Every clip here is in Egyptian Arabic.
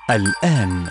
الآن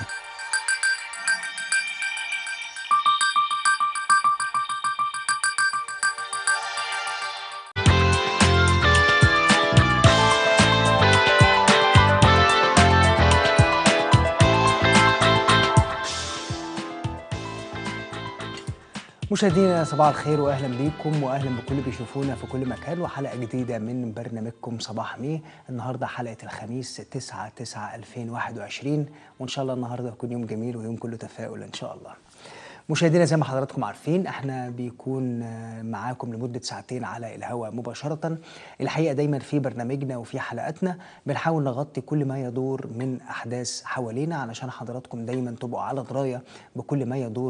مشاهدينا صباح الخير واهلا بيكم واهلا بكل اللي بيشوفونا في كل مكان وحلقه جديده من برنامجكم صباح ميه النهارده حلقه الخميس 9 9 2021 وان شاء الله النهارده يكون يوم جميل ويوم كله تفاؤل ان شاء الله. مشاهدينا زي ما حضراتكم عارفين احنا بيكون معاكم لمده ساعتين على الهواء مباشره الحقيقه دايما في برنامجنا وفي حلقاتنا بنحاول نغطي كل ما يدور من احداث حوالينا علشان حضراتكم دايما تبقوا على درايه بكل ما يدور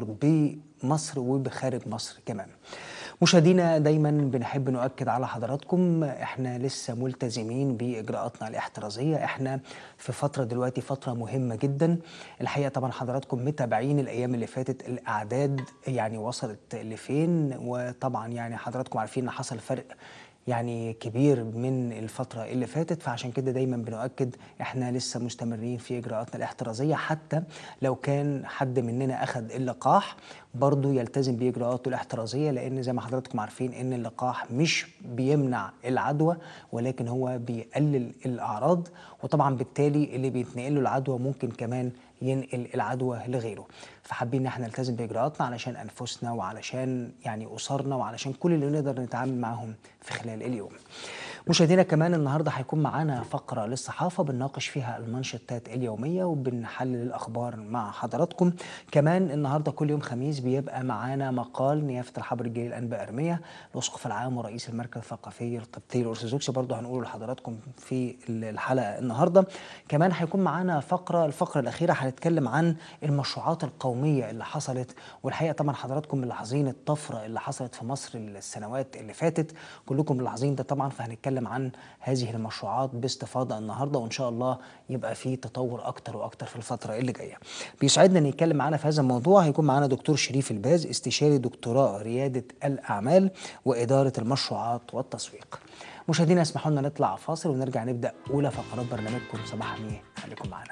بمصر وبخارج مصر كمان مشاهدينا دايما بنحب نؤكد على حضراتكم احنا لسه ملتزمين باجراءاتنا الاحترازيه احنا في فتره دلوقتي فتره مهمه جدا الحقيقه طبعا حضراتكم متابعين الايام اللي فاتت الاعداد يعني وصلت لفين وطبعا يعني حضراتكم عارفين ان حصل فرق يعني كبير من الفترة اللي فاتت فعشان كده دايما بنؤكد احنا لسه مستمرين في اجراءاتنا الاحترازية حتى لو كان حد مننا اخذ اللقاح برضه يلتزم باجراءاته الاحترازية لان زي ما حضراتكم عارفين ان اللقاح مش بيمنع العدوى ولكن هو بيقلل الاعراض وطبعا بالتالي اللي بيتنقل له العدوى ممكن كمان ينقل العدوى لغيره فحابين ان احنا نلتزم باجراءاتنا علشان انفسنا وعلشان يعني اسرنا وعلشان كل اللي نقدر نتعامل معاهم في خلال اليوم مشاهدينا كمان النهارده هيكون معانا فقره للصحافه بنناقش فيها المانشيتات اليوميه وبنحلل الاخبار مع حضراتكم كمان النهارده كل يوم خميس بيبقى معانا مقال نيافه الحبر الجليل انباء ارميه الاسقف العام ورئيس المركز الثقافي القبطي الارثوذكسي برضه هنقوله لحضراتكم في الحلقه النهارده كمان هيكون معانا فقره الفقره الاخيره هنتكلم عن المشروعات القوميه اللي حصلت والحقيقه طبعا حضراتكم ملاحظين الطفره اللي حصلت في مصر السنوات اللي فاتت كلكم ملاحظين ده طبعا فهنتكلم نتكلم عن هذه المشروعات باستفاضه النهارده وان شاء الله يبقى في تطور اكتر واكتر في الفتره اللي جايه. بيسعدنا ان يتكلم معانا في هذا الموضوع هيكون معانا دكتور شريف الباز استشاري دكتوراه رياده الاعمال واداره المشروعات والتسويق. مشاهدينا اسمحوا لنا نطلع فاصل ونرجع نبدا اولى فقرات برنامجكم صباح ميه خليكم معانا.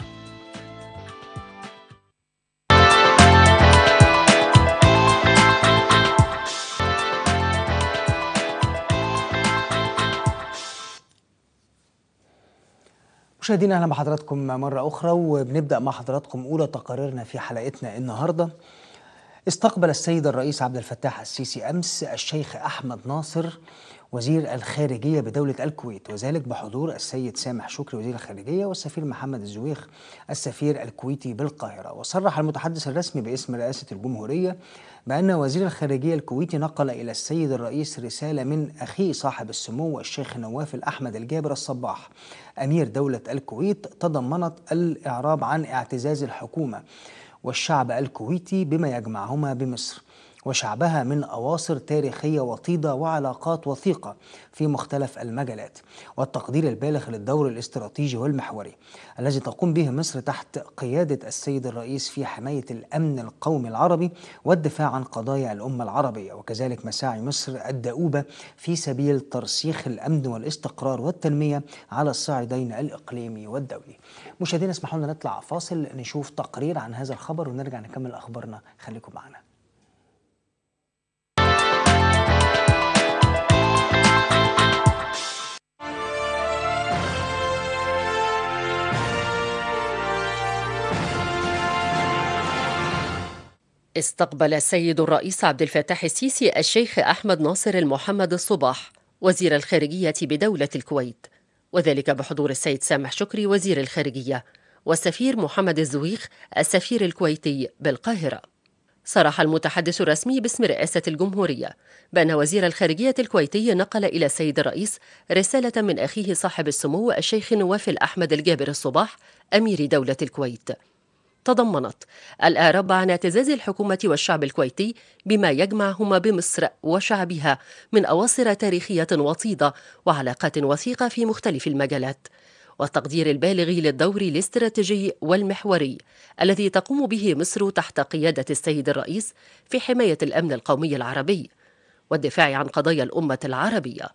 مشاهدينا اهلا بحضراتكم مره اخرى وبنبدا مع حضراتكم اولى تقاريرنا في حلقتنا النهارده استقبل السيد الرئيس عبد الفتاح السيسي امس الشيخ احمد ناصر وزير الخارجيه بدوله الكويت وذلك بحضور السيد سامح شكري وزير الخارجيه والسفير محمد الزويخ السفير الكويتي بالقاهره وصرح المتحدث الرسمي باسم رئاسه الجمهوريه بأن وزير الخارجية الكويتي نقل إلى السيد الرئيس رسالة من أخيه صاحب السمو الشيخ نواف الأحمد الجابر الصباح أمير دولة الكويت تضمنت الإعراب عن اعتزاز الحكومة والشعب الكويتي بما يجمعهما بمصر وشعبها من أواصر تاريخية وطيدة وعلاقات وثيقة في مختلف المجالات والتقدير البالغ للدور الاستراتيجي والمحوري الذي تقوم به مصر تحت قيادة السيد الرئيس في حماية الأمن القومي العربي والدفاع عن قضايا الأمة العربية وكذلك مساعي مصر الدؤوبة في سبيل ترسيخ الأمن والاستقرار والتنمية على الصعيدين الإقليمي والدولي مشاهدينا اسمحوا لنا نطلع فاصل نشوف تقرير عن هذا الخبر ونرجع نكمل أخبارنا خليكم معنا استقبل السيد الرئيس عبد الفتاح السيسي الشيخ أحمد ناصر المحمد الصباح وزير الخارجية بدولة الكويت وذلك بحضور السيد سامح شكري وزير الخارجية والسفير محمد الزويخ السفير الكويتي بالقاهرة صرح المتحدث الرسمي باسم رئاسة الجمهورية بأن وزير الخارجية الكويتي نقل إلى السيد الرئيس رسالة من أخيه صاحب السمو الشيخ نواف الأحمد الجابر الصباح أمير دولة الكويت تضمنت الإعراب عن اعتزاز الحكومة والشعب الكويتي بما يجمعهما بمصر وشعبها من أواصر تاريخية وطيدة وعلاقات وثيقة في مختلف المجالات والتقدير البالغ للدور الاستراتيجي والمحوري الذي تقوم به مصر تحت قيادة السيد الرئيس في حماية الأمن القومي العربي والدفاع عن قضايا الأمة العربية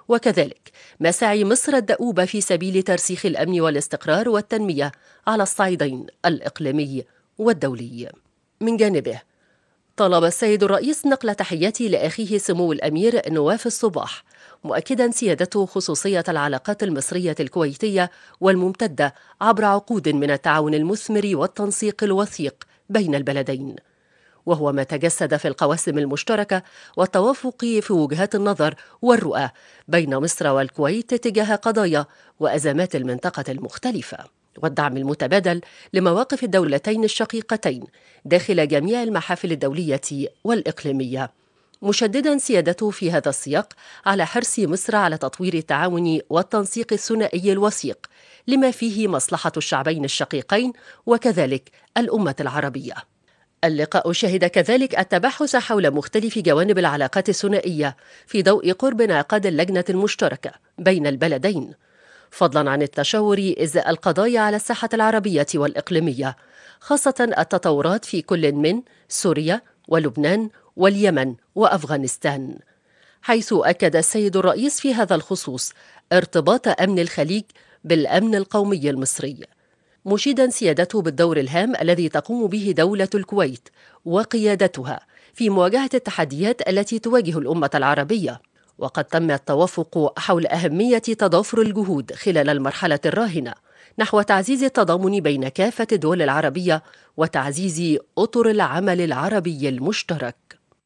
وكذلك مساعي مصر الدؤوبة في سبيل ترسيخ الأمن والاستقرار والتنمية على الصعيدين الإقليمي والدولي من جانبه طلب السيد الرئيس نقل تحياتي لأخيه سمو الأمير نواف الصباح مؤكدا سيادته خصوصية العلاقات المصرية الكويتية والممتدة عبر عقود من التعاون المثمر والتنسيق الوثيق بين البلدين وهو ما تجسد في القواسم المشتركة والتوافق في وجهات النظر والرؤى بين مصر والكويت تجاه قضايا وأزمات المنطقة المختلفة والدعم المتبادل لمواقف الدولتين الشقيقتين داخل جميع المحافل الدولية والإقليمية مشددا سيادته في هذا السياق على حرص مصر على تطوير التعاون والتنسيق الثنائي الوثيق لما فيه مصلحة الشعبين الشقيقين وكذلك الأمة العربية اللقاء شهد كذلك التبحث حول مختلف جوانب العلاقات الثنائية في ضوء قرب انعقاد اللجنة المشتركة بين البلدين فضلا عن التشاور ازاء القضايا على الساحه العربيه والاقليميه خاصه التطورات في كل من سوريا ولبنان واليمن وافغانستان حيث اكد السيد الرئيس في هذا الخصوص ارتباط امن الخليج بالامن القومي المصري مشيدا سيادته بالدور الهام الذي تقوم به دوله الكويت وقيادتها في مواجهه التحديات التي تواجه الامه العربيه وقد تم التوافق حول أهمية تضافر الجهود خلال المرحلة الراهنة نحو تعزيز التضامن بين كافة الدول العربية وتعزيز أطر العمل العربي المشترك.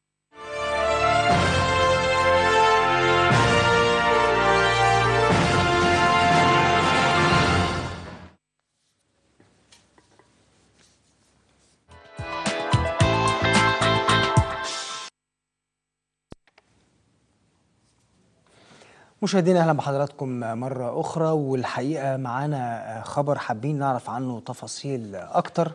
مشاهدينا اهلا بحضراتكم مره اخرى والحقيقه معانا خبر حابين نعرف عنه تفاصيل اكتر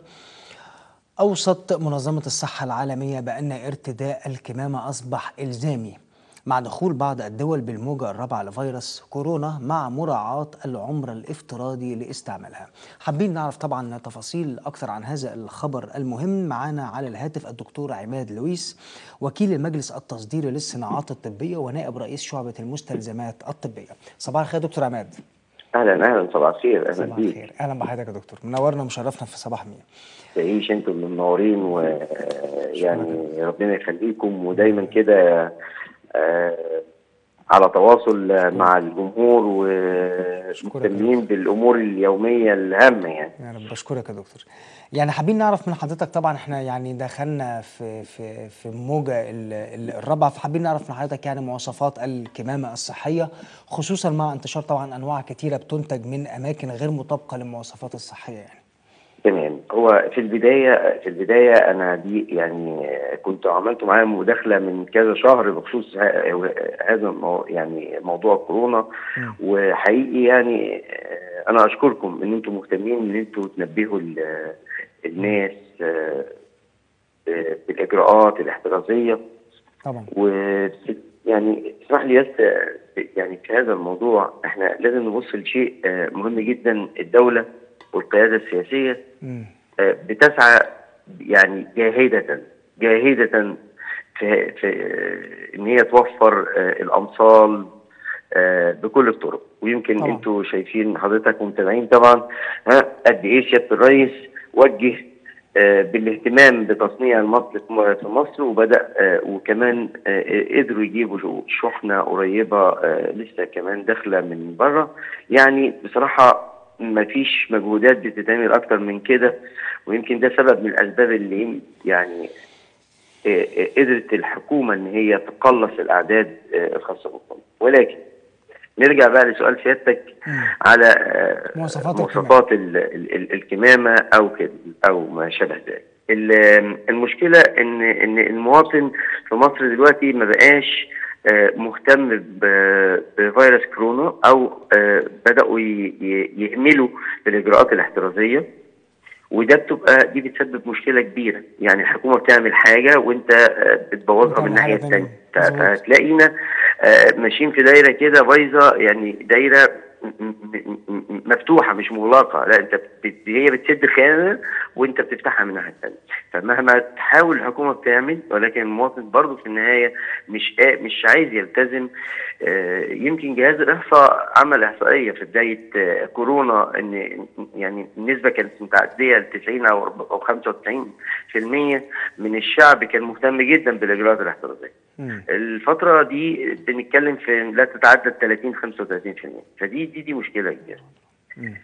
اوصت منظمه الصحه العالميه بان ارتداء الكمامه اصبح الزامي مع دخول بعض الدول بالموجة الرابعة لفيروس كورونا مع مراعاة العمر الافتراضي لاستعمالها حابين نعرف طبعا تفاصيل أكثر عن هذا الخبر المهم معنا على الهاتف الدكتور عماد لويس وكيل المجلس التصديري للصناعات الطبية ونائب رئيس شعبة المستلزمات الطبية صباح الخير دكتور عماد اهلا اهلا صباح الخير اهلا صباح بيك الخير اهلا بحضرتك يا دكتور منورنا ومشرفنا في صباح مين تعيش انتم اللي منورين ويعني ربنا يخليكم ودايما كده آه، على تواصل مع الجمهور ومهتمين بالامور اليوميه الهامه يعني يا رب بشكرك يا دكتور يعني حابين نعرف من حضرتك طبعا احنا يعني دخلنا في في في موجة ال- ال- الرابعة فحابين نعرف من حضرتك يعني مواصفات الكمامة الصحية خصوصا مع انتشار طبعا انواع كتيرة بتنتج من اماكن غير مطابقة للمواصفات الصحية يعني تمام هو في البدايه في البدايه انا دي يعني كنت عملت معايا مداخله من كذا شهر بخصوص ه- هذا المو يعني موضوع كورونا مم. وحقيقي يعني آه، انا اشكركم ان انتم مهتمين ان انتم تنبهوا ال- الناس آه، آه، بالاجراءات الاحترازيه طبعا و يعني اسمح لي بس آه، يعني في هذا الموضوع احنا لازم نبص لشيء آه، مهم جدا الدوله والقياده السياسيه مم. آه، بتسعى يعني جاهدة جاهدة في, في آه، ان هي توفر آه، الامصال آه، بكل الطرق ويمكن طبعا. انتوا شايفين حضرتك ومتابعين طبعا ها قد ايه سياده الرئيس وجه آه، بالاهتمام بتصنيع المصل في م- في مصر وبدا آه، وكمان آه، قدروا يجيبوا شو- شحنه قريبه آه، لسه كمان داخله من بره يعني بصراحه ما فيش مجهودات بتتعمل اكتر من كده ويمكن ده سبب من الاسباب اللي يم- يعني آه، آه، قدرت الحكومه ان هي تقلص الاعداد آه، الخاصه بالطب ولكن نرجع بقى لسؤال سيادتك مم. على آه، مواصفات مواصفات ال- ال- ال- الكمامه او كده او ما شابه ذلك ال- المشكله ان ان المواطن في مصر دلوقتي ما بقاش آه، مهتم ب- بفيروس كورونا او آه، بداوا ي- ي- يهملوا الاجراءات الاحترازيه وده بتبقى دي بتسبب مشكله كبيره يعني الحكومه بتعمل حاجه وانت آه، بتبوظها بتعمل من الناحيه حاجة تانية. الثانيه مظبوط. فتلاقينا آه، ماشيين في دايره كده بايظه يعني دايره م- م- م- مفتوحه مش مغلقه لا انت بت... هي بتسد خانه وانت بتفتحها من الناحيه الثانيه فمهما تحاول الحكومه بتعمل ولكن المواطن برضه في النهايه مش قا- مش عايز يلتزم آه، يمكن جهاز الاحصاء عمل احصائيه في بدايه آه، كورونا ان يعني النسبه كانت متعديه ل 90 او أو 95% من الشعب كان مهتم جدا بالاجراءات الاحترازيه مم. الفترة دي بنتكلم في لا تتعدى ال 30 35% فدي دي دي مشكلة كبيرة. مم.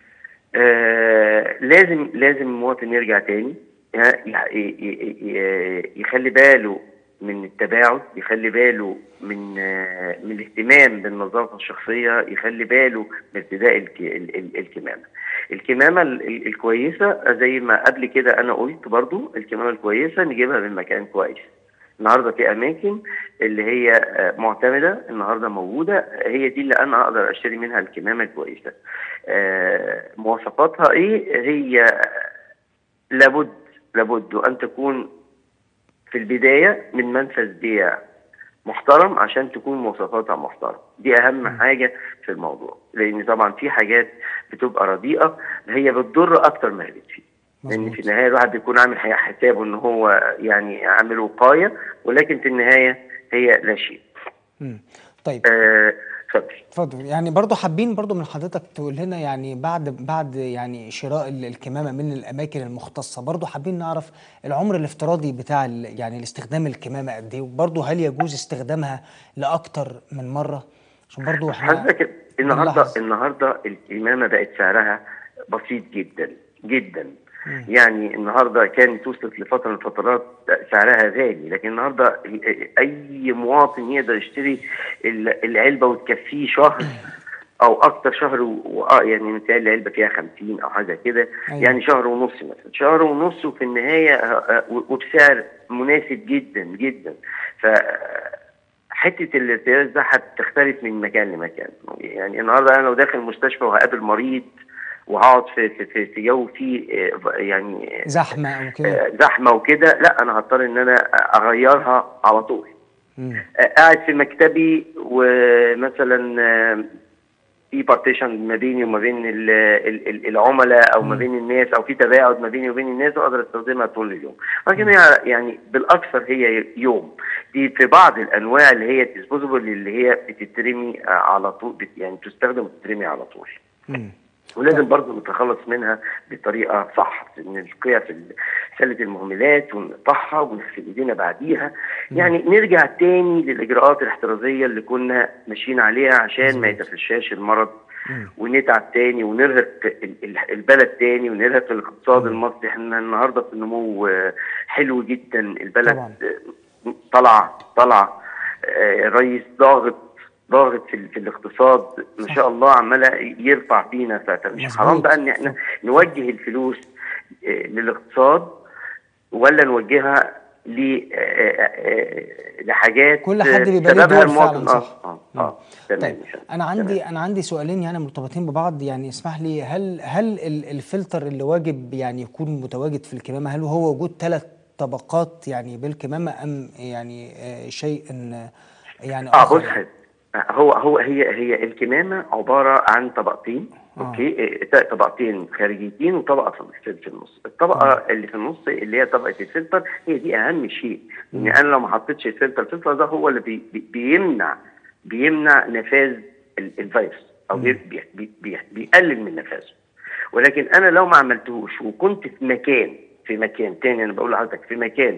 آه لازم لازم المواطن يرجع تاني ها، ي- ي- ي- يخلي باله من التباعد يخلي باله من آه، من الاهتمام بالنظافة الشخصية يخلي باله من ارتداء الك- ال- ال- الكمامة الكمامة ال- ال- الكويسة زي ما قبل كده أنا قلت برضو الكمامة الكويسة نجيبها من مكان كويس النهارده في اماكن اللي هي آه، معتمده النهارده موجوده هي دي اللي انا اقدر اشتري منها الكمامه الكويسه. آه، مواصفاتها ايه؟ هي لابد لابد ان تكون في البدايه من منفذ بيع محترم عشان تكون مواصفاتها محترمه دي اهم حاجه في الموضوع لان طبعا في حاجات بتبقى رديئه هي بتضر اكتر ما هي بتفيد لان مظبوط. في النهايه الواحد بيكون عامل حي- حسابه ان هو يعني عامل وقايه ولكن في النهايه هي لا شيء. مم. طيب آه، اتفضل. اتفضل يعني برضو حابين برضو من حضرتك تقول لنا يعني بعد بعد يعني شراء ال- الكمامه من الاماكن المختصه برضو حابين نعرف العمر الافتراضي بتاع ال- يعني الاستخدام الكمامه قد ايه وبرضو هل يجوز استخدامها لاكتر من مره عشان برضو احنا حضرتك النهارده بنلاحظ. النهارده الكمامه بقت سعرها بسيط جدا جدا يعني النهارده كانت وصلت لفتره من الفترات سعرها غالي لكن النهارده اي مواطن يقدر يشتري ال- العلبه وتكفيه شهر او اكتر شهر و... و... آه يعني متهيألي العلبه فيها 50 او حاجه كده أيوة. يعني شهر ونص مثلا شهر ونص وفي النهايه آه، آه، وبسعر مناسب جدا جدا ف حته الارتياز ده هتختلف من مكان لمكان يعني النهارده انا لو داخل المستشفى وهقابل مريض وهقعد في في في, في جو فيه آه، يعني زحمه او كده آه، زحمه وكده لا انا هضطر ان انا اغيرها على طول مم. آه، قاعد في مكتبي ومثلا آه، في بارتيشن ما بيني وما بين ال- ال- ال- العملاء او ما بين الناس او في تباعد ما بيني وبين الناس اقدر استخدمها طول اليوم لكن هي يعني بالاكثر هي يوم دي في بعض الانواع اللي هي ديسبوزبل اللي هي بتترمي آه، على طول بت- يعني تستخدم وتترمي على طول مم. ولازم برضه نتخلص منها بطريقه صح نلقيها في سله المهملات ونقطعها ونغسل ايدينا بعديها يعني نرجع تاني للاجراءات الاحترازيه اللي كنا ماشيين عليها عشان ما يتفشاش المرض ونتعب تاني ونرهق ال- ال- البلد تاني ونرهق الاقتصاد المصري احنا النهارده في نمو آه، حلو جدا البلد طبعاً. آه، طالعه طالعه آه، الرئيس ضاغط ضاغط في, ال- في الاقتصاد ما شاء الله عمال يرفع فينا ف- فمش مظبوط. حرام بقى ان احنا نوجه الفلوس آه، للاقتصاد ولا نوجهها ل آه، آه، آه، لحاجات كل حد آه، بيبقى ليه سببها دور المواطن فعلاً، اه صح. اه اه تمام طيب إن شاء الله. انا تمام. عندي انا عندي سؤالين يعني مرتبطين ببعض يعني اسمح لي هل هل ال- الفلتر اللي واجب يعني يكون متواجد في الكمامه هل هو وجود ثلاث طبقات يعني بالكمامه ام يعني آه، شيء آه، يعني اه آخر بص حضرتك، هو هو هي هي الكمامه عباره عن طبقتين آه. اوكي إيه، طبقتين خارجيتين وطبقه في في النص الطبقه اللي في النص اللي هي طبقه الفلتر هي دي اهم شيء ان انا لو ما حطيتش الفلتر الفلتر ده هو اللي بي بي بيمنع بيمنع نفاذ ال- الفيروس او بي بي بي بي بيقلل من نفاذه ولكن انا لو ما عملتهوش وكنت في مكان في مكان تاني انا بقول لحضرتك في مكان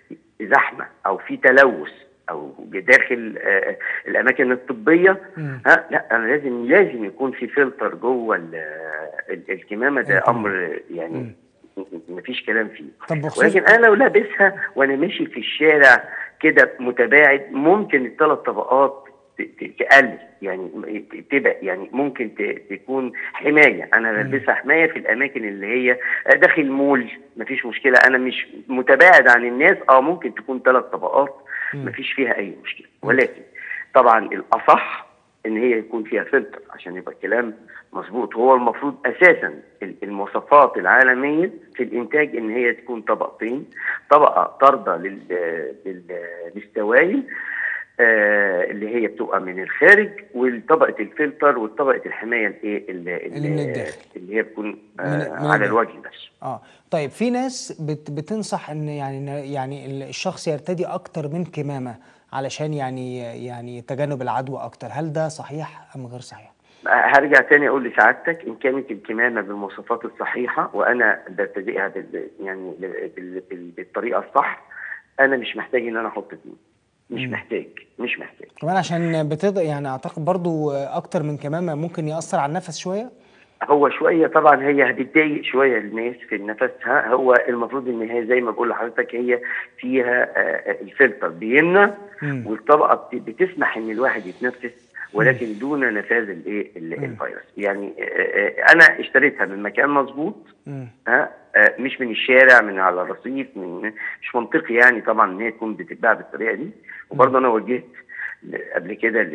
زحمه او في تلوث او داخل آه، الاماكن الطبيه مم. ها لا انا لازم لازم يكون في فلتر جوه ال- ال- الكمامه ده الكمامة. امر يعني مفيش كلام فيه طب بخصوص ولكن انا لو لابسها وانا ماشي في الشارع كده متباعد ممكن الثلاث طبقات ت- ت- تقلل يعني ت- تبقى يعني ممكن ت- تكون حمايه انا بلبسها حمايه في الاماكن اللي هي داخل مول مفيش مشكله انا مش متباعد عن الناس اه ممكن تكون ثلاث طبقات مفيش فيها اي مشكله ولكن طبعا الاصح ان هي يكون فيها فلتر عشان يبقى الكلام مظبوط هو المفروض اساسا ال- المواصفات العالميه في الانتاج ان هي تكون طبقتين طبقه طارده لل- لل- للسوائل آه اللي هي بتبقى من الخارج وطبقه الفلتر وطبقه الحمايه الايه اللي, اللي من الداخل. اللي هي بتكون من- آه من على الداخل. الوجه نفسه اه طيب في ناس بت بتنصح ان يعني يعني ال- الشخص يرتدي اكتر من كمامه علشان يعني يعني تجنب العدوى اكتر هل ده صحيح ام غير صحيح هرجع تاني اقول لسعادتك ان كانت الكمامه بالمواصفات الصحيحه وانا برتديها بال يعني بال- بال- بالطريقه الصح انا مش محتاج ان انا احط اتنين مش محتاج مش محتاج كمان عشان بتض يعني اعتقد برضو اكتر من كمامه ممكن ياثر على النفس شويه هو شويه طبعا هي بتضايق شويه الناس في نفسها هو المفروض ان هي زي ما بقول لحضرتك هي فيها آه، الفلتر بيمنع مم. والطبقه بت- بتسمح ان الواحد يتنفس ولكن دون نفاذ الايه ال- الفيروس يعني آه، آه، انا اشتريتها من مكان مظبوط مم. ها آه، مش من الشارع من على الرصيف من مش منطقي يعني طبعا ان هي تكون بتتباع بالطريقه دي وبرضه انا وجهت ل- قبل كده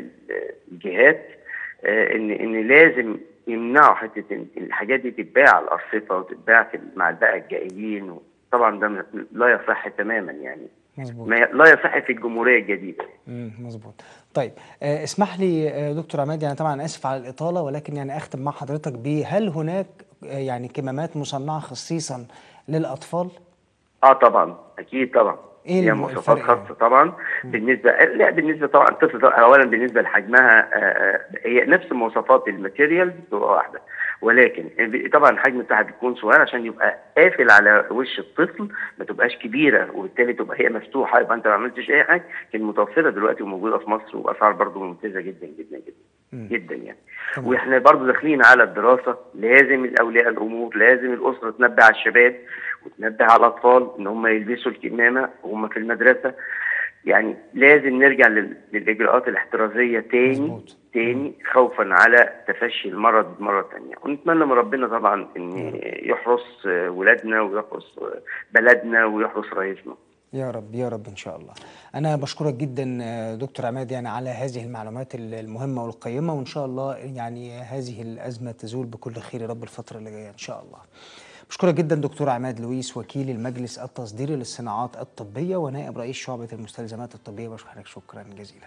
للجهات آه، ان ان لازم يمنعوا حته إن الحاجات دي تتباع على الارصفه وتتباع في مع البائع الجائلين طبعا ده م- لا يصح تماما يعني مظبوط ما ي- لا يصح في الجمهوريه الجديده امم مظبوط طيب آه، اسمح لي آه، دكتور عماد يعني طبعا اسف على الاطاله ولكن يعني اختم مع حضرتك ب هل هناك آه، يعني كمامات مصنعه خصيصا للاطفال اه طبعا اكيد طبعا إيه هي الم- مواصفات الفرق خاصه طبعا بالنسبه لا بالنسبه طبعا الطفل طبعاً اولا بالنسبه لحجمها آه، آه، هي نفس مواصفات الماتيريال بتبقى واحده ولكن طبعا الحجم بتاعها بيكون صغير عشان يبقى قافل على وش الطفل ما تبقاش كبيره وبالتالي تبقى هي مفتوحه يبقى انت ما عملتش اي حاجه كانت متوفره دلوقتي وموجوده في مصر وباسعار برضه ممتازه جدا جدا جدا مم. جدا يعني تمام. واحنا برضه داخلين على الدراسه لازم الاولياء الامور لازم الاسره تنبه على الشباب وتنبه على الاطفال ان هم يلبسوا الكمامه وهم في المدرسه يعني لازم نرجع لل- للاجراءات الاحترازيه تاني مظبوط. تاني خوفا على تفشي المرض مره تانيه ونتمنى من ربنا طبعا ان يحرس آه، ولادنا ويحرس آه، بلدنا ويحرس رئيسنا يا رب يا رب ان شاء الله انا بشكرك جدا آه، دكتور عماد يعني على هذه المعلومات ال- المهمه والقيمه وان شاء الله يعني هذه الازمه تزول بكل خير يا رب الفتره اللي جايه ان شاء الله بشكرك جدا دكتور عماد لويس وكيل المجلس التصديري للصناعات الطبيه ونائب رئيس شعبه المستلزمات الطبيه بشكرك شكرا جزيلا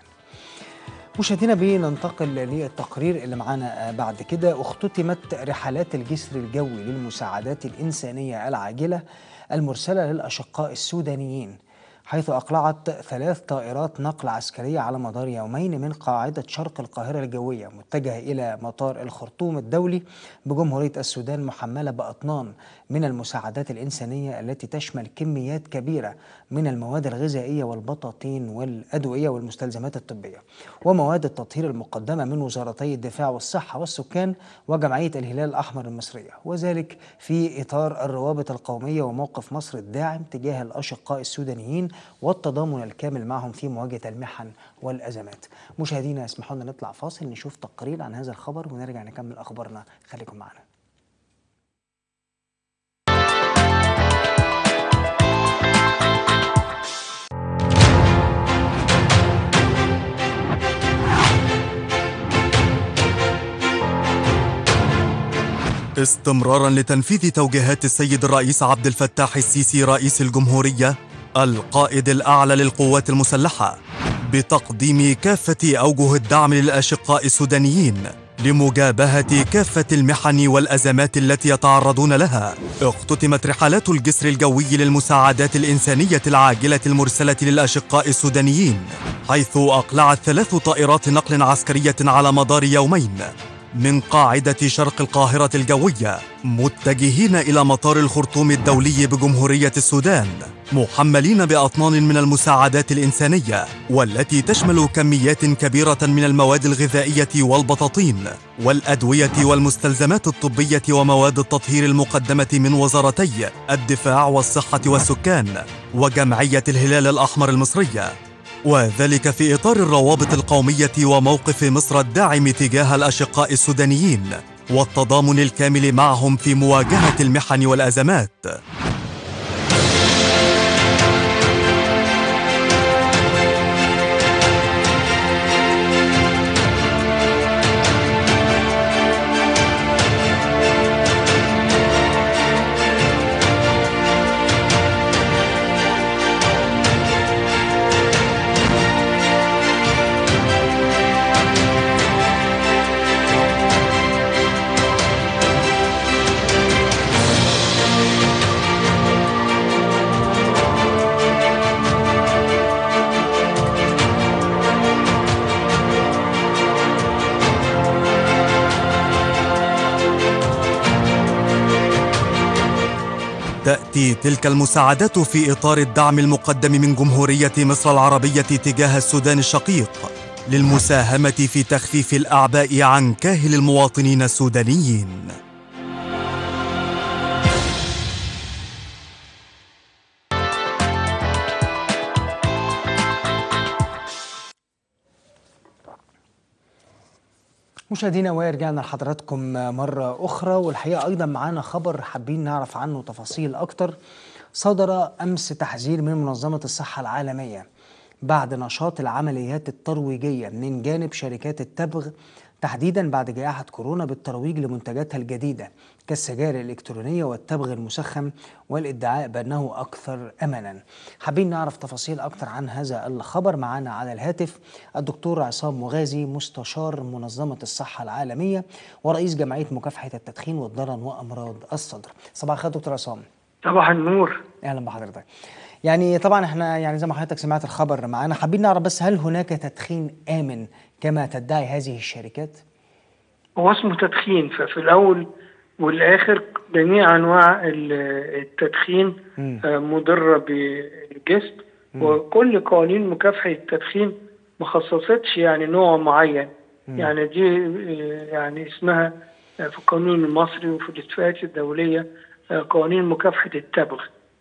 مشاهدينا بننتقل للتقرير اللي معانا آه، بعد كده اختتمت رحلات الجسر الجوي للمساعدات الإنسانية العاجلة المرسلة للأشقاء السودانيين حيث أقلعت ثلاث طائرات نقل عسكرية على مدار يومين من قاعدة شرق القاهرة الجوية متجهة إلى مطار الخرطوم الدولي بجمهورية السودان محملة بأطنان من المساعدات الإنسانية التي تشمل كميات كبيرة من المواد الغذائية والبطاطين والأدوية والمستلزمات الطبية ومواد التطهير المقدمة من وزارتي الدفاع والصحة والسكان وجمعية الهلال الأحمر المصرية وذلك في إطار الروابط القومية وموقف مصر الداعم تجاه الأشقاء السودانيين والتضامن الكامل معهم في مواجهة المحن والأزمات مشاهدينا اسمحوا لنا نطلع فاصل نشوف تقرير عن هذا الخبر ونرجع نكمل أخبارنا خليكم معنا استمرارا لتنفيذ توجيهات السيد الرئيس عبد الفتاح السيسي رئيس الجمهورية القائد الأعلى للقوات المسلحة بتقديم كافة أوجه الدعم للأشقاء السودانيين لمجابهة كافة المحن والأزمات التي يتعرضون لها اختتمت رحلات الجسر الجوي للمساعدات الإنسانية العاجلة المرسلة للأشقاء السودانيين حيث أقلعت ثلاث طائرات نقل عسكرية على مدار يومين من قاعدة شرق القاهرة الجوية متجهين إلى مطار الخرطوم الدولي بجمهورية السودان محملين بأطنان من المساعدات الإنسانية والتي تشمل كميات كبيرة من المواد الغذائية والبطاطين والأدوية والمستلزمات الطبية ومواد التطهير المقدمة من وزارتي الدفاع والصحة والسكان وجمعية الهلال الأحمر المصرية وذلك في إطار الروابط القومية وموقف مصر الداعم تجاه الأشقاء السودانيين والتضامن الكامل معهم في مواجهة المحن والأزمات تأتي تلك المساعدات في إطار الدعم المقدم من جمهورية مصر العربية تجاه السودان الشقيق للمساهمة في تخفيف الأعباء عن كاهل المواطنين السودانيين. مشاهدينا ورجعنا لحضراتكم مرة أخرى والحقيقة أيضا معانا خبر حابين نعرف عنه تفاصيل أكتر صدر أمس تحذير من منظمة الصحة العالمية بعد نشاط العمليات الترويجية من جانب شركات التبغ تحديدا بعد جائحة كورونا بالترويج لمنتجاتها الجديدة كالسجائر الإلكترونية والتبغ المسخن والادعاء بأنه أكثر أمنا حابين نعرف تفاصيل أكثر عن هذا الخبر معنا على الهاتف الدكتور عصام مغازي مستشار منظمة الصحة العالمية ورئيس جمعية مكافحة التدخين والضرن وأمراض الصدر صباح الخير دكتور عصام صباح النور اهلا بحضرتك يعني طبعا احنا يعني زي ما حضرتك سمعت الخبر معانا حابين نعرف بس هل هناك تدخين امن كما تدعي هذه الشركات؟ هو اسمه تدخين ففي الاول والاخر جميع انواع التدخين مم. آه، مضره بالجسم وكل قوانين مكافحه التدخين ما خصصتش يعني نوع معين يعني دي آه، يعني اسمها آه، في القانون المصري وفي الاتفاقات الدوليه آه، قوانين مكافحه التبغ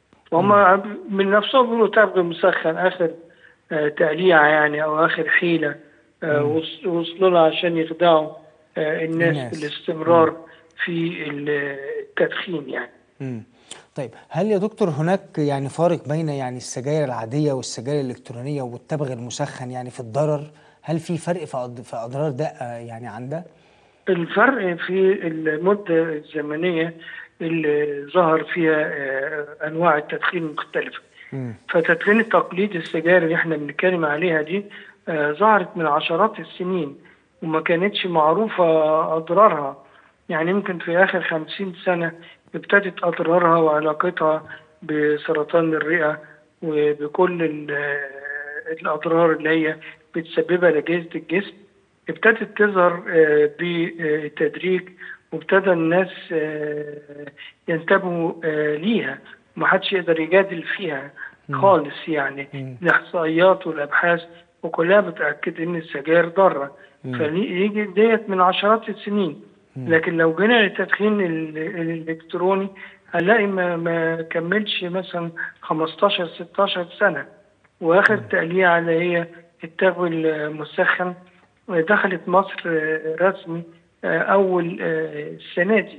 وهم من نفسهم بيقولوا تبغ مسخن اخر آه، تقليعه يعني او اخر حيله آه، وص- وصلوا لها عشان يخدعوا آه، الناس الناس. بالاستمرار في التدخين يعني مم. طيب هل يا دكتور هناك يعني فارق بين يعني السجاير العادية والسجاير الإلكترونية والتبغ المسخن يعني في الضرر؟ هل في فرق في أض- في أضرار ده آه، يعني عن ده؟ الفرق في المدة الزمنية اللي ظهر فيها آه، أنواع التدخين المختلفة مم. فتدخين التقليد السجاير اللي احنا بنتكلم عليها دي آه، ظهرت من عشرات السنين وما كانتش معروفة أضرارها يعني يمكن في آخر خمسين سنة ابتدت أضرارها وعلاقتها بسرطان الرئة وبكل ال- الأضرار اللي هي بتسببها لأجهزة الجسم ابتدت تظهر آه، بالتدريج وابتدى الناس آه، ينتبهوا آه، ليها ومحدش يقدر يجادل فيها خالص يعني مم. الإحصائيات والأبحاث وكلها بتأكد إن السجاير ضارة فيجي ديت من عشرات السنين لكن لو جينا للتدخين ال- الإلكتروني هنلاقي ما, ما كملش مثلا 15 16 سنة وآخر تقليعة اللي هي التبغ المسخن دخلت مصر آه، رسمي آه، أول آه، السنة دي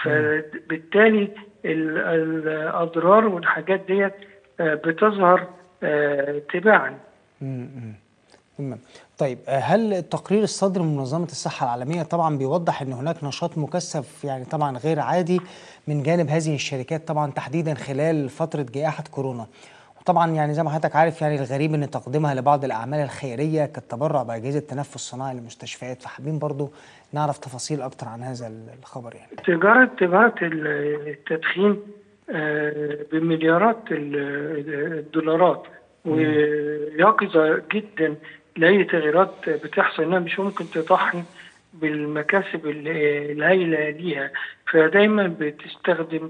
فبالتالي ال- الأضرار والحاجات ديت آه، بتظهر آه، تباعا مم. مم. تمام طيب آه، هل التقرير الصادر من منظمة الصحة العالمية طبعا بيوضح ان هناك نشاط مكثف يعني طبعا غير عادي من جانب هذه الشركات طبعا تحديدا خلال فترة جائحة كورونا وطبعا يعني زي ما حضرتك عارف يعني الغريب ان تقديمها لبعض الاعمال الخيريه كالتبرع باجهزه تنفس صناعي للمستشفيات فحابين برضو نعرف تفاصيل اكتر عن هذا الخبر يعني تجارة تجارة ال- التدخين آه، بمليارات ال- الدولارات ويقظة جدا لأي تغييرات بتحصل إنها مش ممكن تضحي بالمكاسب ال- الهائلة ليها فدايما بتستخدم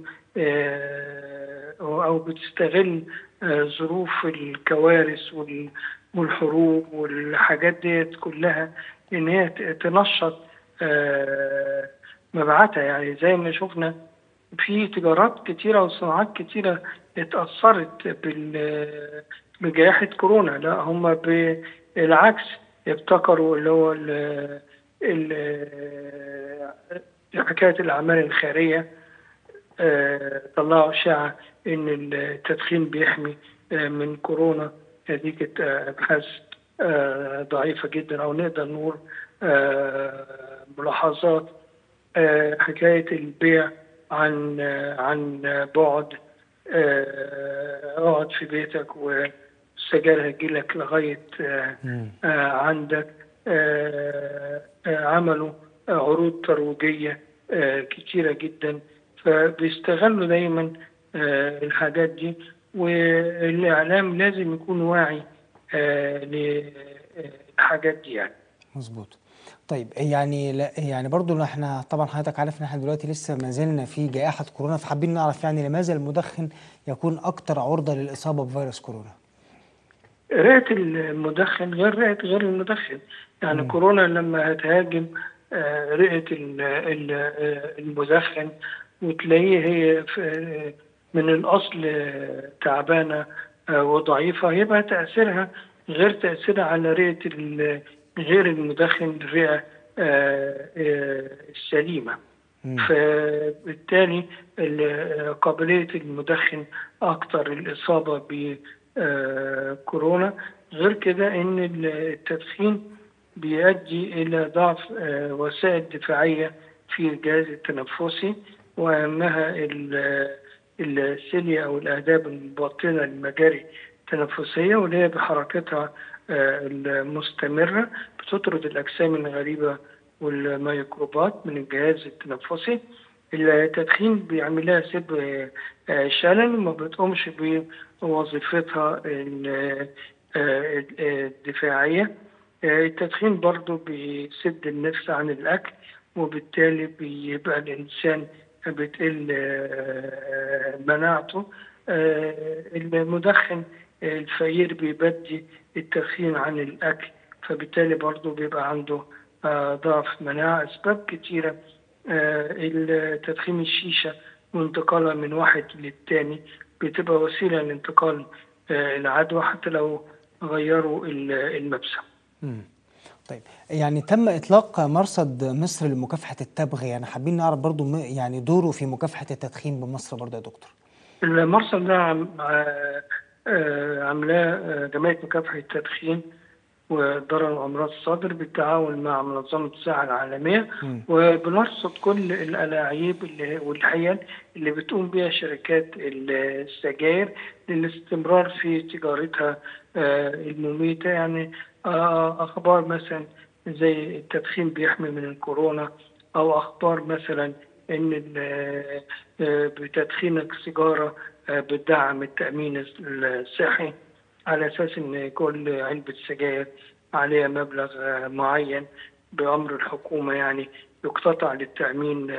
آه، أو بتستغل آه، ظروف الكوارث وال- والحروب والحاجات ديت كلها إن هي ت- تنشط آه، مبيعاتها يعني زي ما شفنا في تجارات كتيرة وصناعات كتيرة اتأثرت بال- بجائحة كورونا لا هم بالعكس ابتكروا اللي هو ال- ال- حكاية الأعمال الخيرية آه، طلعوا إشاعة إن التدخين بيحمي آه، من كورونا هذه كانت آه، أبحاث آه، ضعيفة جدا أو نقدر نقول آه، ملاحظات آه، حكاية البيع عن آه، عن بعد آه، اقعد في بيتك والسجاير هتجيلك لغاية آه، آه، عندك آه، آه، عملوا آه، عروض ترويجية آه، كتيرة جدا فبيستغلوا دايما آه، الحاجات دي والإعلام لازم يكون واعي آه، للحاجات دي يعني مظبوط طيب يعني لا يعني برضو احنا طبعا حضرتك عارف ان احنا دلوقتي لسه ما زلنا في جائحه كورونا فحابين نعرف يعني لماذا المدخن يكون اكتر عرضه للاصابه بفيروس كورونا؟ رئه المدخن غير رئه غير المدخن يعني م. كورونا لما هتهاجم رئه المدخن وتلاقيه هي من الاصل تعبانه وضعيفه يبقى تاثيرها غير تاثيرها على رئه غير المدخن الرئه السليمه فبالتالي قابليه المدخن اكثر الاصابه بكورونا غير كده ان التدخين بيؤدي الى ضعف وسائل دفاعيه في الجهاز التنفسي واهمها السيليا او الاهداب الباطنه للمجاري التنفسيه واللي هي بحركتها المستمره بتطرد الاجسام الغريبه والميكروبات من الجهاز التنفسي التدخين بيعمل لها سب شلل وما بتقومش بوظيفتها الدفاعيه التدخين برضو بيسد النفس عن الاكل وبالتالي بيبقى الانسان بتقل مناعته المدخن الفقير بيبدي التدخين عن الاكل فبالتالي برضه بيبقى عنده ضعف مناعه اسباب كتيره التدخين الشيشه وانتقالها من واحد للتاني بتبقى وسيله لانتقال العدوى حتى لو غيروا المبسم. طيب يعني تم اطلاق مرصد مصر لمكافحه التبغ يعني حابين نعرف برضو يعني دوره في مكافحه التدخين بمصر برضو يا دكتور. المرصد ده عاملاه جمعيه مكافحه التدخين وضرر وامراض الصدر بالتعاون مع منظمه الصحه العالميه م. وبنرصد كل الالاعيب اللي والحيل اللي بتقوم بها شركات السجاير للاستمرار في تجارتها المميته يعني اخبار مثلا زي التدخين بيحمي من الكورونا او اخبار مثلا ان بتدخينك سيجاره بتدعم التامين الصحي على اساس ان كل علبه سجاير عليها مبلغ معين بامر الحكومه يعني يقتطع للتامين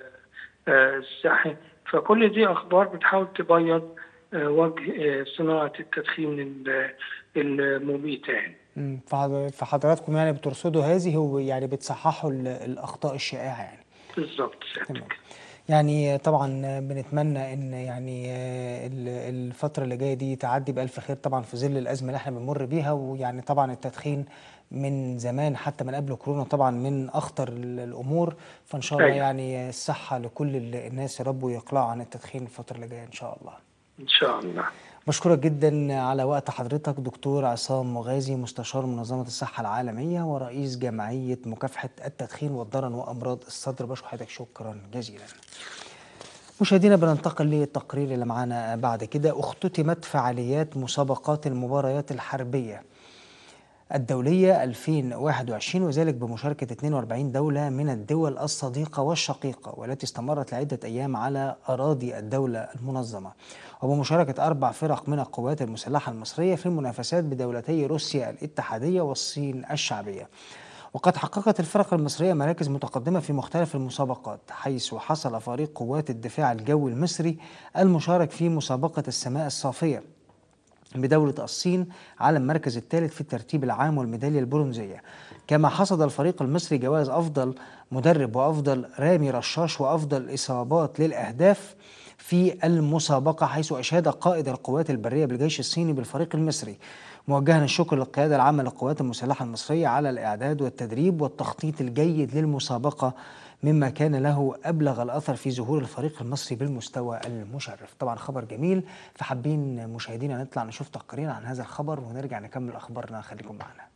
الصحي فكل دي اخبار بتحاول تبيض وجه صناعه التدخين المميته يعني. فحضراتكم يعني بترصدوا هذه هو يعني بتصححوا الاخطاء الشائعه يعني. بالظبط يعني طبعا بنتمنى ان يعني الفتره اللي جايه دي تعدي بالف خير طبعا في ظل الازمه اللي احنا بنمر بيها ويعني طبعا التدخين من زمان حتى من قبل كورونا طبعا من اخطر الامور فان شاء الله يعني الصحه لكل الناس يا رب ويقلعوا عن التدخين الفتره اللي جايه ان شاء الله. ان شاء الله. بشكرك جدا على وقت حضرتك دكتور عصام مغازي مستشار منظمة الصحة العالمية ورئيس جمعية مكافحة التدخين والضرن وأمراض الصدر بشكر حضرتك شكرا جزيلا مشاهدينا بننتقل للتقرير اللي معانا بعد كده اختتمت فعاليات مسابقات المباريات الحربية الدولية 2021 وذلك بمشاركة 42 دولة من الدول الصديقة والشقيقة والتي استمرت لعدة أيام على أراضي الدولة المنظمة وبمشاركة أربع فرق من القوات المسلحة المصرية في المنافسات بدولتي روسيا الاتحادية والصين الشعبية وقد حققت الفرق المصرية مراكز متقدمة في مختلف المسابقات حيث حصل فريق قوات الدفاع الجوي المصري المشارك في مسابقة السماء الصافية بدولة الصين على المركز الثالث في الترتيب العام والميدالية البرونزية كما حصد الفريق المصري جوائز أفضل مدرب وأفضل رامي رشاش وأفضل إصابات للأهداف في المسابقة حيث أشاد قائد القوات البرية بالجيش الصيني بالفريق المصري موجها الشكر للقيادة العامة للقوات المسلحة المصرية على الإعداد والتدريب والتخطيط الجيد للمسابقة مما كان له أبلغ الأثر في ظهور الفريق المصري بالمستوى المشرف طبعا خبر جميل فحابين مشاهدينا نطلع نشوف تقرير عن هذا الخبر ونرجع نكمل أخبارنا خليكم معنا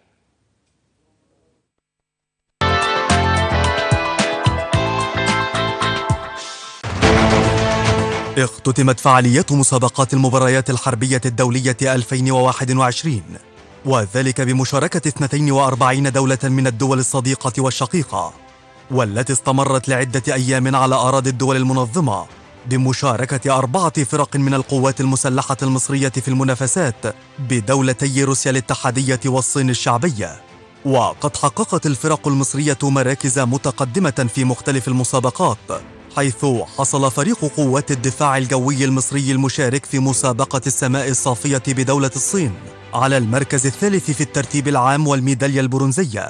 اختتمت فعاليات مسابقات المباريات الحربية الدولية 2021 وذلك بمشاركة 42 دولة من الدول الصديقة والشقيقة والتي استمرت لعدة أيام على أراضي الدول المنظمة بمشاركة أربعة فرق من القوات المسلحة المصرية في المنافسات بدولتي روسيا الاتحادية والصين الشعبية وقد حققت الفرق المصرية مراكز متقدمة في مختلف المسابقات حيث حصل فريق قوات الدفاع الجوي المصري المشارك في مسابقة السماء الصافية بدولة الصين على المركز الثالث في الترتيب العام والميدالية البرونزية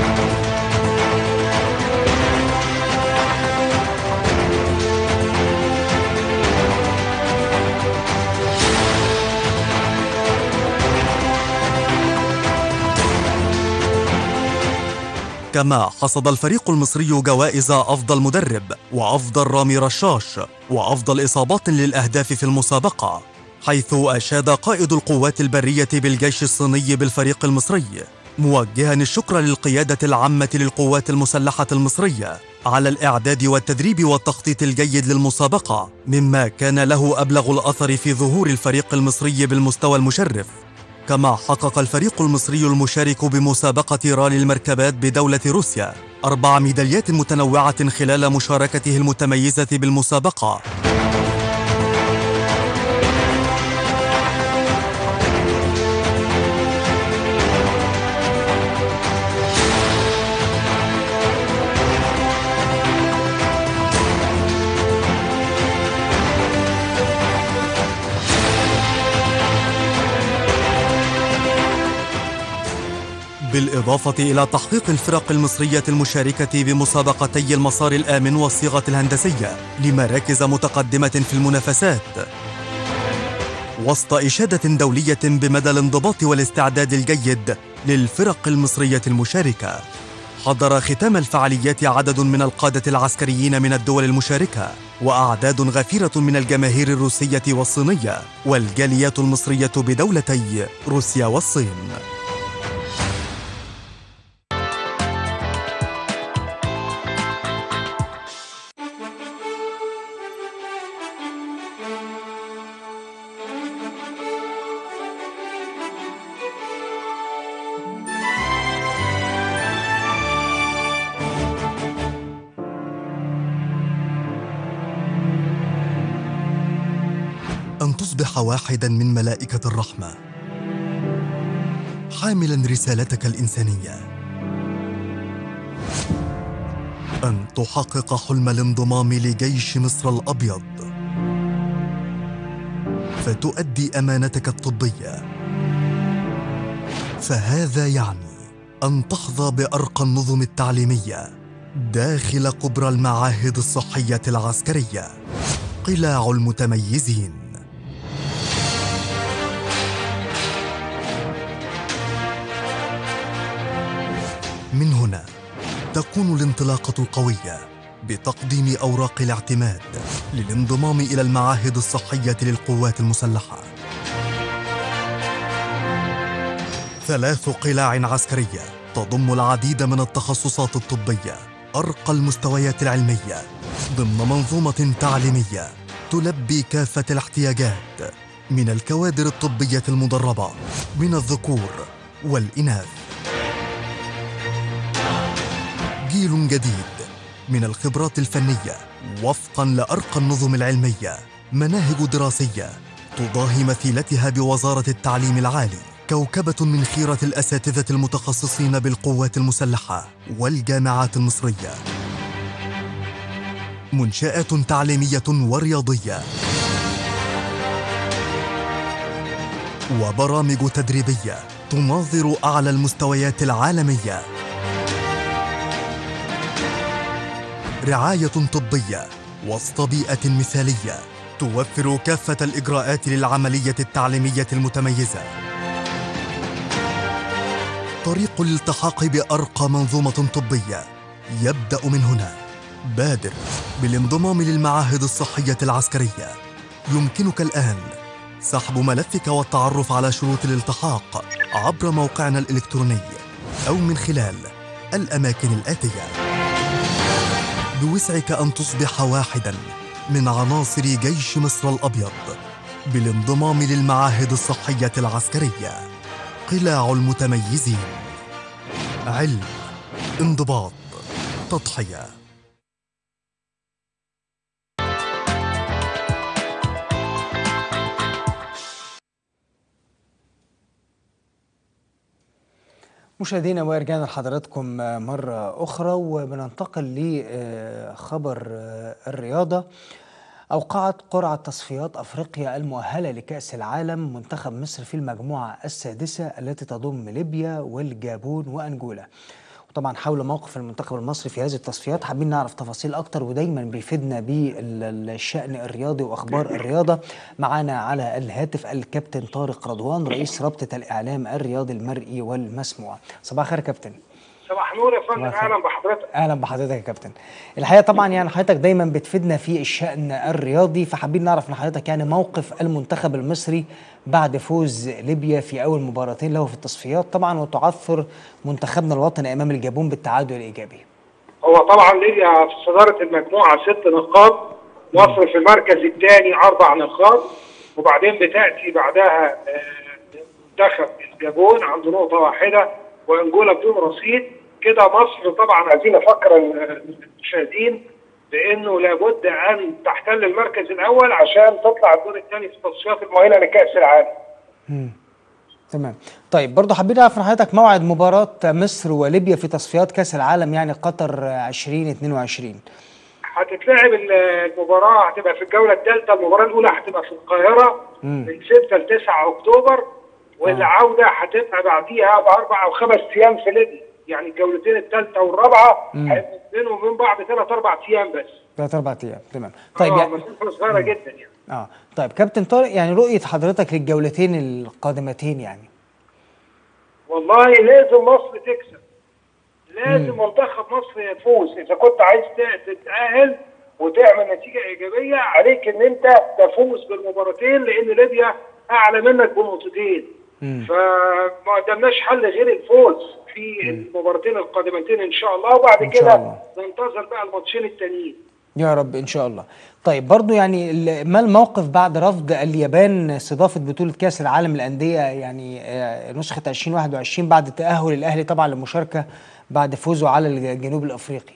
كما حصد الفريق المصري جوائز أفضل مدرب وأفضل رامي رشاش وأفضل إصابات للأهداف في المسابقة حيث أشاد قائد القوات البرية بالجيش الصيني بالفريق المصري موجها الشكر للقيادة العامة للقوات المسلحة المصرية على الإعداد والتدريب والتخطيط الجيد للمسابقة مما كان له أبلغ الأثر في ظهور الفريق المصري بالمستوى المشرف كما حقق الفريق المصري المشارك بمسابقة رالي المركبات بدولة روسيا أربع ميداليات متنوعة خلال مشاركته المتميزة بالمسابقة بالإضافة إلى تحقيق الفرق المصرية المشاركة بمسابقتي المسار الآمن والصيغة الهندسية لمراكز متقدمة في المنافسات وسط إشادة دولية بمدى الانضباط والاستعداد الجيد للفرق المصرية المشاركة حضر ختام الفعاليات عدد من القادة العسكريين من الدول المشاركة وأعداد غفيرة من الجماهير الروسية والصينية والجاليات المصرية بدولتي روسيا والصين أن تصبح واحدا من ملائكة الرحمة حاملا رسالتك الإنسانية أن تحقق حلم الانضمام لجيش مصر الأبيض فتؤدي أمانتك الطبية فهذا يعني أن تحظى بأرقى النظم التعليمية داخل قبر المعاهد الصحية العسكرية قلاع المتميزين من هنا تكون الانطلاقة القوية بتقديم أوراق الاعتماد للانضمام إلى المعاهد الصحية للقوات المسلحة. ثلاث قلاع عسكرية تضم العديد من التخصصات الطبية أرقى المستويات العلمية ضمن منظومة تعليمية تلبي كافة الاحتياجات من الكوادر الطبية المدربة من الذكور والإناث. جيل جديد من الخبرات الفنية وفقا لأرقى النظم العلمية مناهج دراسية تضاهي مثيلتها بوزارة التعليم العالي كوكبة من خيرة الأساتذة المتخصصين بالقوات المسلحة والجامعات المصرية منشآت تعليمية ورياضية وبرامج تدريبية تناظر أعلى المستويات العالمية رعاية طبية وسط بيئة مثالية توفر كافة الإجراءات للعملية التعليمية المتميزة. طريق الالتحاق بأرقى منظومة طبية يبدأ من هنا. بادر بالانضمام للمعاهد الصحية العسكرية. يمكنك الآن سحب ملفك والتعرف على شروط الالتحاق عبر موقعنا الإلكتروني أو من خلال الأماكن الآتية. بوسعك أن تصبح واحداً من عناصر جيش مصر الأبيض بالانضمام للمعاهد الصحية العسكرية قلاع المتميزين علم انضباط تضحية مشاهدينا ورجعنا لحضراتكم مرة أخرى وبننتقل لخبر الرياضة أوقعت قرعة تصفيات أفريقيا المؤهلة لكأس العالم منتخب مصر في المجموعة السادسة التي تضم ليبيا والجابون وأنجولا وطبعا حول موقف المنتخب المصري في هذه التصفيات حابين نعرف تفاصيل اكتر ودايما بيفيدنا بالشان الرياضي واخبار الرياضه معانا على الهاتف الكابتن طارق رضوان رئيس رابطه الاعلام الرياضي المرئي والمسموع صباح الخير كابتن صباح النور يا فندم صباح الخير. اهلا بحضرتك اهلا بحضرتك يا كابتن الحقيقه طبعا يعني حضرتك دايما بتفيدنا في الشان الرياضي فحابين نعرف من حضرتك يعني موقف المنتخب المصري بعد فوز ليبيا في اول مباراتين له في التصفيات طبعا وتعثر منتخبنا الوطني امام الجابون بالتعادل الايجابي هو طبعا ليبيا في صداره المجموعه ست نقاط مصر في المركز الثاني اربع نقاط وبعدين بتاتي بعدها آه، منتخب الجابون عنده نقطه واحده وانجولا بدون رصيد كده مصر طبعا عايزين افكر المشاهدين بانه لابد ان تحتل المركز الاول عشان تطلع الدور الثاني في التصفيات المؤهله لكاس العالم تمام طيب برضه حابين نعرف من حضرتك موعد مباراه مصر وليبيا في تصفيات كاس العالم يعني قطر 2022 هتتلعب المباراة هتبقى في الجولة الثالثة المباراة الأولى هتبقى في القاهرة مم. من 6 ل 9 أكتوبر والعودة هتبقى بعديها بأربع أو خمس أيام في ليبيا يعني الجولتين الثالثة والرابعة مم. هيبقوا بينهم وبين بعض ثلاث أربع أيام بس ثلاث اربع ايام تمام طيب آه يعني مسافة صغيرة جدا يعني اه طيب كابتن طارق يعني رؤيه حضرتك للجولتين القادمتين يعني والله لازم مصر تكسب لازم منتخب مصر يفوز اذا كنت عايز ت- تتاهل وتعمل نتيجه ايجابيه عليك ان انت تفوز بالمباراتين لان ليبيا اعلى منك بنقطتين مم. فما قدامناش حل غير الفوز في المباراتين القادمتين ان شاء الله وبعد إن شاء كده الله. ننتظر بقى الماتشين التانيين يا رب ان شاء الله طيب برضو يعني ال- ما الموقف بعد رفض اليابان استضافه بطوله كاس العالم للانديه يعني آه، نسخه 2021 بعد تاهل الاهلي طبعا للمشاركه بعد فوزه على الجنوب الافريقي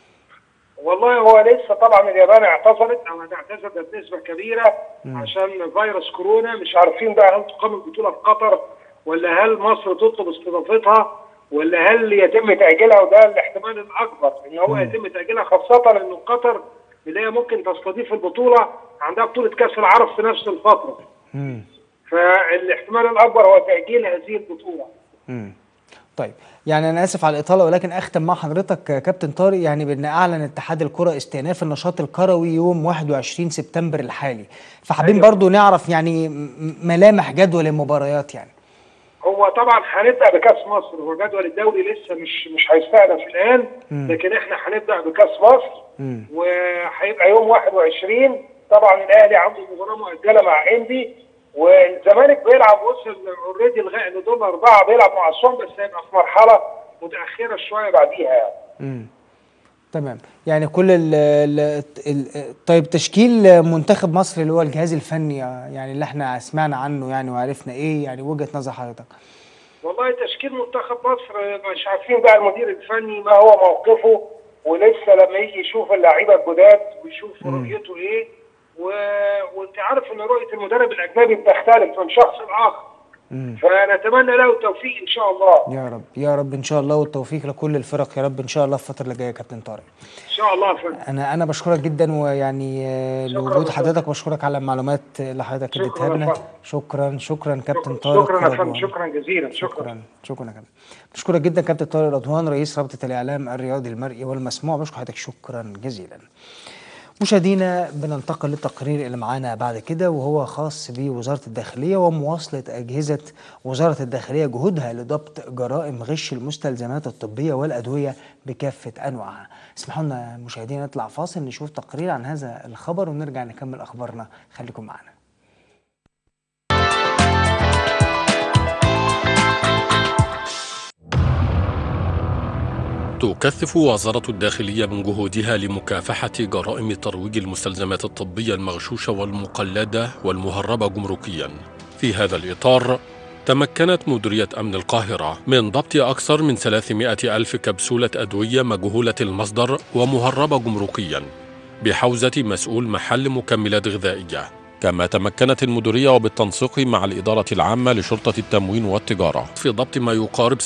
والله هو لسه طبعا اليابان اعتذرت او هتعتذر بنسبه كبيره عشان فيروس كورونا مش عارفين بقى هل تقام البطوله في قطر ولا هل مصر تطلب استضافتها ولا هل يتم تاجيلها وده الاحتمال الاكبر ان هو يتم تاجيلها خاصه ان قطر اللي هي ممكن تستضيف البطوله عندها بطوله كاس العرب في نفس الفتره امم فالاحتمال الاكبر هو تاجيل هذه البطوله امم طيب يعني انا اسف على الاطاله ولكن اختم مع حضرتك آه، كابتن طارق يعني بان اعلن اتحاد الكره استئناف النشاط الكروي يوم 21 سبتمبر الحالي فحابين أيوة. برضو نعرف يعني م- ملامح جدول المباريات يعني هو طبعا هنبدا بكاس مصر هو الجدول الدولي لسه مش مش هيستأنف الان مم. لكن احنا هنبدا بكاس مصر مم. وهيبقى يوم 21 طبعا الاهلي عنده مباراه مؤجله مع انبي والزمالك بيلعب وصل اوريدي لغايه لدور اربعه بيلعب مع اسوان بس هيبقى في مرحله متاخره شويه بعديها يعني. امم تمام يعني كل ال ال ال طيب تشكيل منتخب مصر اللي هو الجهاز الفني يعني اللي احنا سمعنا عنه يعني وعرفنا ايه يعني وجهة نظر حضرتك والله تشكيل منتخب مصر مش عارفين بقى المدير الفني ما هو موقفه ولسه لما يجي يشوف اللعيبه الجداد ويشوف رؤيته ايه و... وانت عارف ان رؤيه المدرب الاجنبي بتختلف من شخص لاخر امم فنتمنى له التوفيق ان شاء الله يا رب يا رب ان شاء الله والتوفيق لكل الفرق يا رب ان شاء الله في الفتره اللي جايه يا كابتن طارق ان شاء الله يا فندم انا انا بشكرك جدا ويعني آه، شكراً لوجود يا حضرتك بشكرك على المعلومات اللي حضرتك شكراً اديتها يا لنا فندم. شكرا شكرا كابتن طارق شكرا يا فندم رضوان. شكرا جزيلا شكرا شكرا شكرا يا كابتن بشكرك جدا كابتن طارق رضوان رئيس رابطه الاعلام الرياضي المرئي والمسموع بشكر حضرتك شكرا جزيلا مشاهدينا بننتقل للتقرير اللي معانا بعد كده وهو خاص بوزاره الداخليه ومواصله اجهزه وزاره الداخليه جهودها لضبط جرائم غش المستلزمات الطبيه والادويه بكافه انواعها. اسمحوا لنا مشاهدينا نطلع فاصل نشوف تقرير عن هذا الخبر ونرجع نكمل اخبارنا خليكم معنا. تكثف وزارة الداخلية من جهودها لمكافحة جرائم ترويج المستلزمات الطبية المغشوشة والمقلدة والمهربة جمركيا. في هذا الإطار، تمكنت مديرية أمن القاهرة من ضبط أكثر من 300 ألف كبسولة أدوية مجهولة المصدر ومهربة جمركيا بحوزة مسؤول محل مكملات غذائية. كما تمكنت المديرية وبالتنسيق مع الإدارة العامة لشرطة التموين والتجارة في ضبط ما يقارب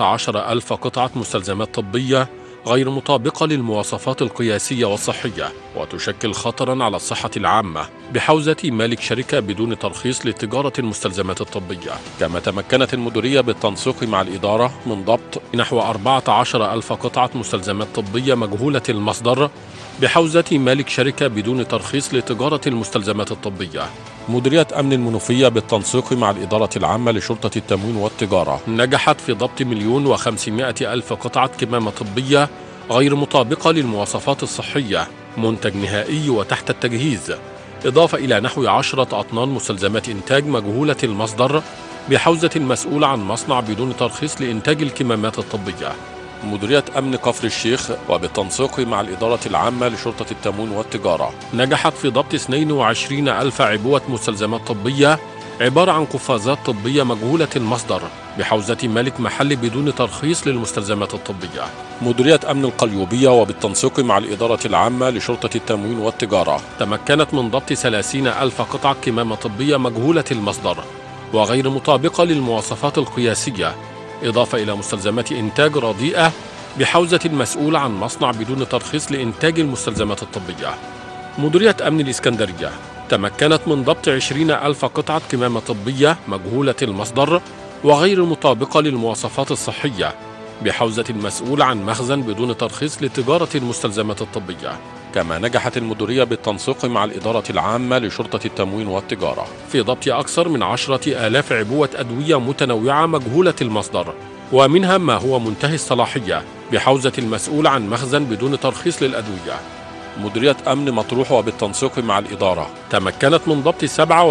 17 ألف قطعة مستلزمات طبية غير مطابقة للمواصفات القياسية والصحية وتشكل خطرا على الصحة العامة بحوزة مالك شركة بدون ترخيص لتجارة المستلزمات الطبية كما تمكنت المديرية بالتنسيق مع الإدارة من ضبط نحو 14 ألف قطعة مستلزمات طبية مجهولة المصدر بحوزة مالك شركة بدون ترخيص لتجارة المستلزمات الطبية مديرية أمن المنوفية بالتنسيق مع الإدارة العامة لشرطة التموين والتجارة نجحت في ضبط مليون وخمسمائة ألف قطعة كمامة طبية غير مطابقة للمواصفات الصحية منتج نهائي وتحت التجهيز إضافة إلى نحو عشرة أطنان مستلزمات إنتاج مجهولة المصدر بحوزة المسؤول عن مصنع بدون ترخيص لإنتاج الكمامات الطبية مديرية أمن كفر الشيخ وبالتنسيق مع الإدارة العامة لشرطة التموين والتجارة نجحت في ضبط 22 ألف عبوة مستلزمات طبية عبارة عن قفازات طبية مجهولة المصدر بحوزة مالك محل بدون ترخيص للمستلزمات الطبية مديرية أمن القليوبية وبالتنسيق مع الإدارة العامة لشرطة التموين والتجارة تمكنت من ضبط 30 ألف قطعة كمامة طبية مجهولة المصدر وغير مطابقة للمواصفات القياسية إضافة إلى مستلزمات إنتاج رديئة بحوزة المسؤول عن مصنع بدون ترخيص لإنتاج المستلزمات الطبية مديرية أمن الإسكندرية تمكنت من ضبط 20 ألف قطعة كمامة طبية مجهولة المصدر وغير مطابقة للمواصفات الصحية بحوزة المسؤول عن مخزن بدون ترخيص لتجارة المستلزمات الطبية كما نجحت المديرية بالتنسيق مع الإدارة العامة لشرطة التموين والتجارة في ضبط أكثر من عشرة آلاف عبوة أدوية متنوعة مجهولة المصدر ومنها ما هو منتهي الصلاحية بحوزة المسؤول عن مخزن بدون ترخيص للأدوية مديرية أمن مطروح وبالتنسيق مع الإدارة تمكنت من ضبط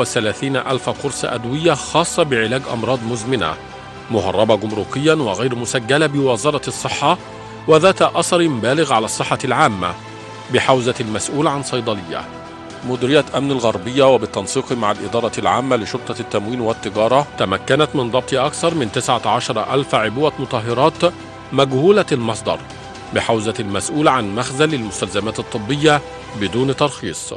37 ألف قرص أدوية خاصة بعلاج أمراض مزمنة مهربة جمركيا وغير مسجلة بوزارة الصحة وذات أثر بالغ على الصحة العامة بحوزة المسؤول عن صيدلية مديرية أمن الغربية وبالتنسيق مع الإدارة العامة لشرطة التموين والتجارة تمكنت من ضبط أكثر من 19 ألف عبوة مطهرات مجهولة المصدر بحوزة المسؤول عن مخزن للمستلزمات الطبية بدون ترخيص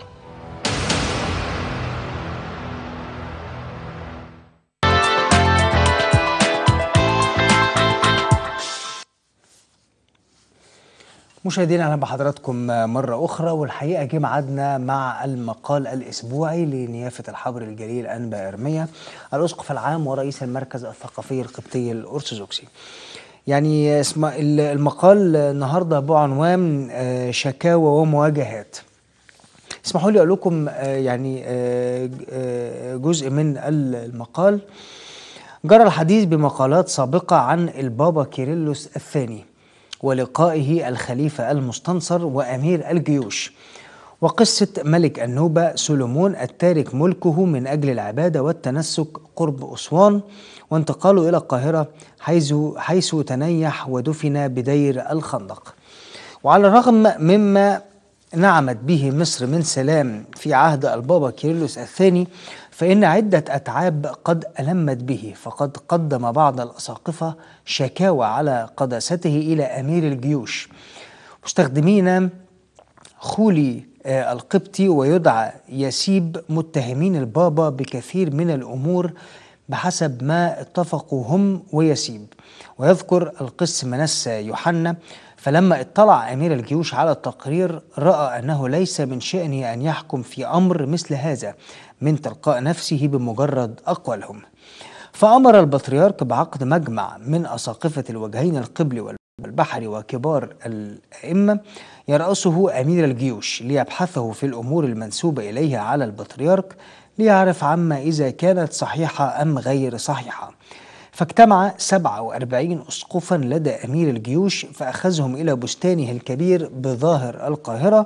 مشاهدينا اهلا بحضراتكم مره اخرى والحقيقه جه ميعادنا مع المقال الاسبوعي لنيافه الحبر الجليل انبا ارميا الاسقف العام ورئيس المركز الثقافي القبطي الارثوذكسي. يعني اسم المقال النهارده بعنوان آه، شكاوى ومواجهات. اسمحوا لي اقول لكم آه، يعني آه، آه، جزء من المقال جرى الحديث بمقالات سابقه عن البابا كيرلس الثاني. ولقائه الخليفة المستنصر وأمير الجيوش وقصة ملك النوبة سولومون التارك ملكه من أجل العبادة والتنسك قرب أسوان وانتقاله إلى القاهرة حيث, حيث تنيح ودفن بدير الخندق وعلى الرغم مما نعمت به مصر من سلام في عهد البابا كيرلس الثاني فإن عدة أتعاب قد ألمت به فقد قدم بعض الأساقفة شكاوى على قداسته إلى أمير الجيوش مستخدمين خولي آه، القبطي ويدعى يسيب متهمين البابا بكثير من الأمور بحسب ما اتفقوا هم ويسيب ويذكر القس منسى يوحنا فلما اطلع أمير الجيوش على التقرير رأى أنه ليس من شأنه أن يحكم في أمر مثل هذا من تلقاء نفسه بمجرد أقوالهم فأمر البطريرك بعقد مجمع من أساقفة الوجهين القبلي والبحري وكبار الأئمة يرأسه أمير الجيوش ليبحثه في الأمور المنسوبة إليه على البطريرك ليعرف عما إذا كانت صحيحة أم غير صحيحة فاجتمع 47 أسقفا لدى أمير الجيوش فأخذهم إلى بستانه الكبير بظاهر القاهرة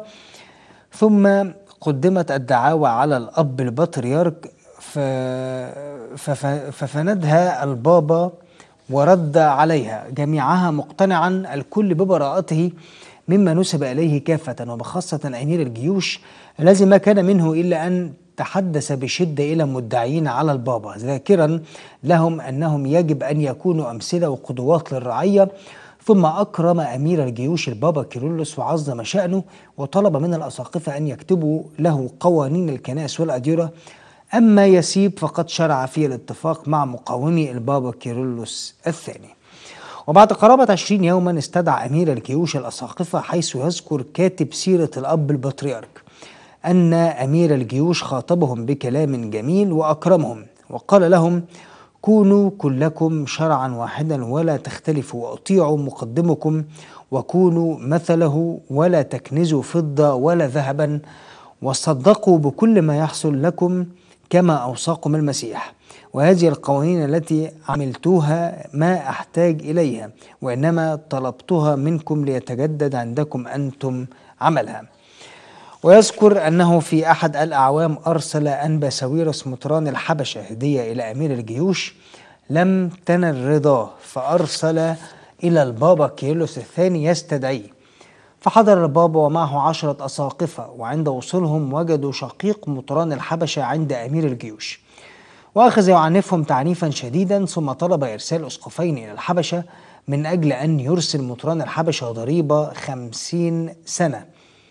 ثم قدمت الدعاوى على الأب البطريرك ف... فف... ففندها البابا ورد عليها جميعها مقتنعا الكل ببراءته مما نسب إليه كافة وبخاصة أمير الجيوش الذي ما كان منه إلا أن تحدث بشدة إلى مدعين على البابا ذاكرا لهم أنهم يجب أن يكونوا أمثلة وقدوات للرعية ثم أكرم أمير الجيوش البابا كيرلس وعظم شأنه وطلب من الأساقفة أن يكتبوا له قوانين الكنائس والأديرة أما يسيب فقد شرع في الاتفاق مع مقاومي البابا كيرلس الثاني وبعد قرابة 20 يوما استدعى أمير الجيوش الأساقفة حيث يذكر كاتب سيرة الأب البطريرك أن أمير الجيوش خاطبهم بكلام جميل وأكرمهم وقال لهم كونوا كلكم شرعا واحدا ولا تختلفوا واطيعوا مقدمكم وكونوا مثله ولا تكنزوا فضة ولا ذهبا وصدقوا بكل ما يحصل لكم كما أوصاكم المسيح وهذه القوانين التي عملتوها ما أحتاج إليها وإنما طلبتها منكم ليتجدد عندكم أنتم عملها ويذكر أنه في أحد الأعوام أرسل أنبا ساويرس مطران الحبشة هدية إلى أمير الجيوش لم تنل رضاه فأرسل إلى البابا كيرلس الثاني يستدعيه فحضر البابا ومعه عشرة أساقفة وعند وصولهم وجدوا شقيق مطران الحبشة عند أمير الجيوش وأخذ يعنفهم تعنيفا شديدا ثم طلب إرسال أسقفين إلى الحبشة من أجل أن يرسل مطران الحبشة ضريبة خمسين سنة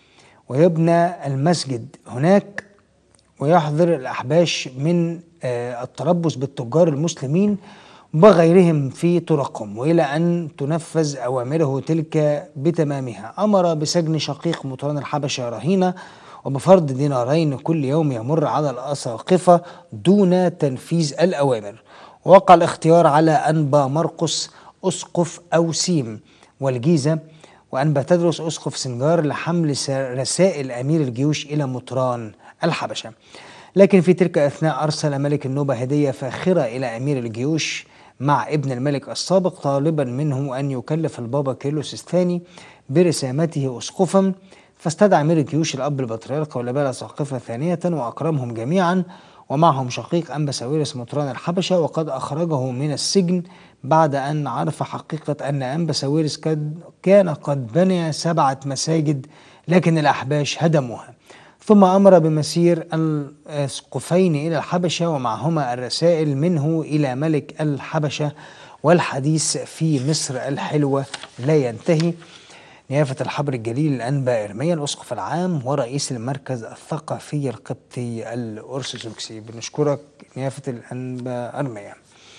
ويبنى المسجد هناك ويحضر الأحباش من التربص بالتجار المسلمين وغيرهم في طرقهم وإلى أن تنفذ أوامره تلك بتمامها أمر بسجن شقيق مطران الحبشة رهينة وبفرض دينارين كل يوم يمر على الأساقفة دون تنفيذ الأوامر وقع الاختيار على أنبا مرقس أسقف أوسيم والجيزة وأنبا تدرس أسقف سنجار لحمل رسائل أمير الجيوش إلى مطران الحبشة لكن في تلك الأثناء أرسل ملك النوبة هدية فاخرة إلى أمير الجيوش مع ابن الملك السابق طالبا منه أن يكلف البابا كيرلس الثاني برسامته أسقفا فاستدعى أمير الجيوش الأب البطريرك والأباء الأساقفة ثانية وأكرمهم جميعا ومعهم شقيق أنبا ساويرس مطران الحبشة وقد أخرجه من السجن بعد أن عرف حقيقة أن أنبا ساويرس كان قد بنى سبعة مساجد لكن الأحباش هدموها ثم أمر بمسير الأسقفين إلى الحبشة ومعهما الرسائل منه إلى ملك الحبشة والحديث في مصر الحلوة لا ينتهي نيافة الحبر الجليل الأنبا إرميا الأسقف العام ورئيس المركز الثقافي القبطي الأرثوذكسي بنشكرك نيافة الأنبا إرميا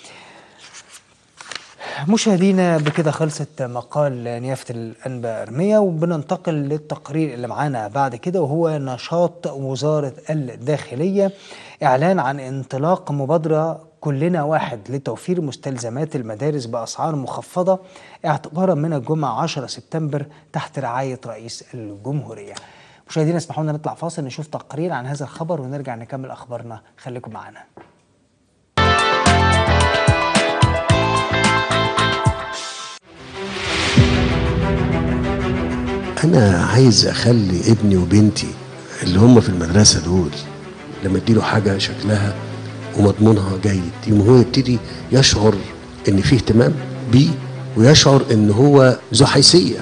مشاهدينا بكده خلصت مقال نيافة الأنبا إرميا وبننتقل للتقرير اللي معانا بعد كده وهو نشاط وزارة الداخلية إعلان عن انطلاق مبادرة كلنا واحد لتوفير مستلزمات المدارس بأسعار مخفضة اعتبارا من الجمعة 10 سبتمبر تحت رعاية رئيس الجمهورية مشاهدينا اسمحوا لنا نطلع فاصل نشوف تقرير عن هذا الخبر ونرجع نكمل أخبارنا خليكم معنا انا عايز اخلي ابني وبنتي اللي هم في المدرسه دول لما اديله حاجه شكلها ومضمونها جيد يوم هو يبتدي يشعر ان فيه اهتمام بيه ويشعر ان هو ذو حيثيه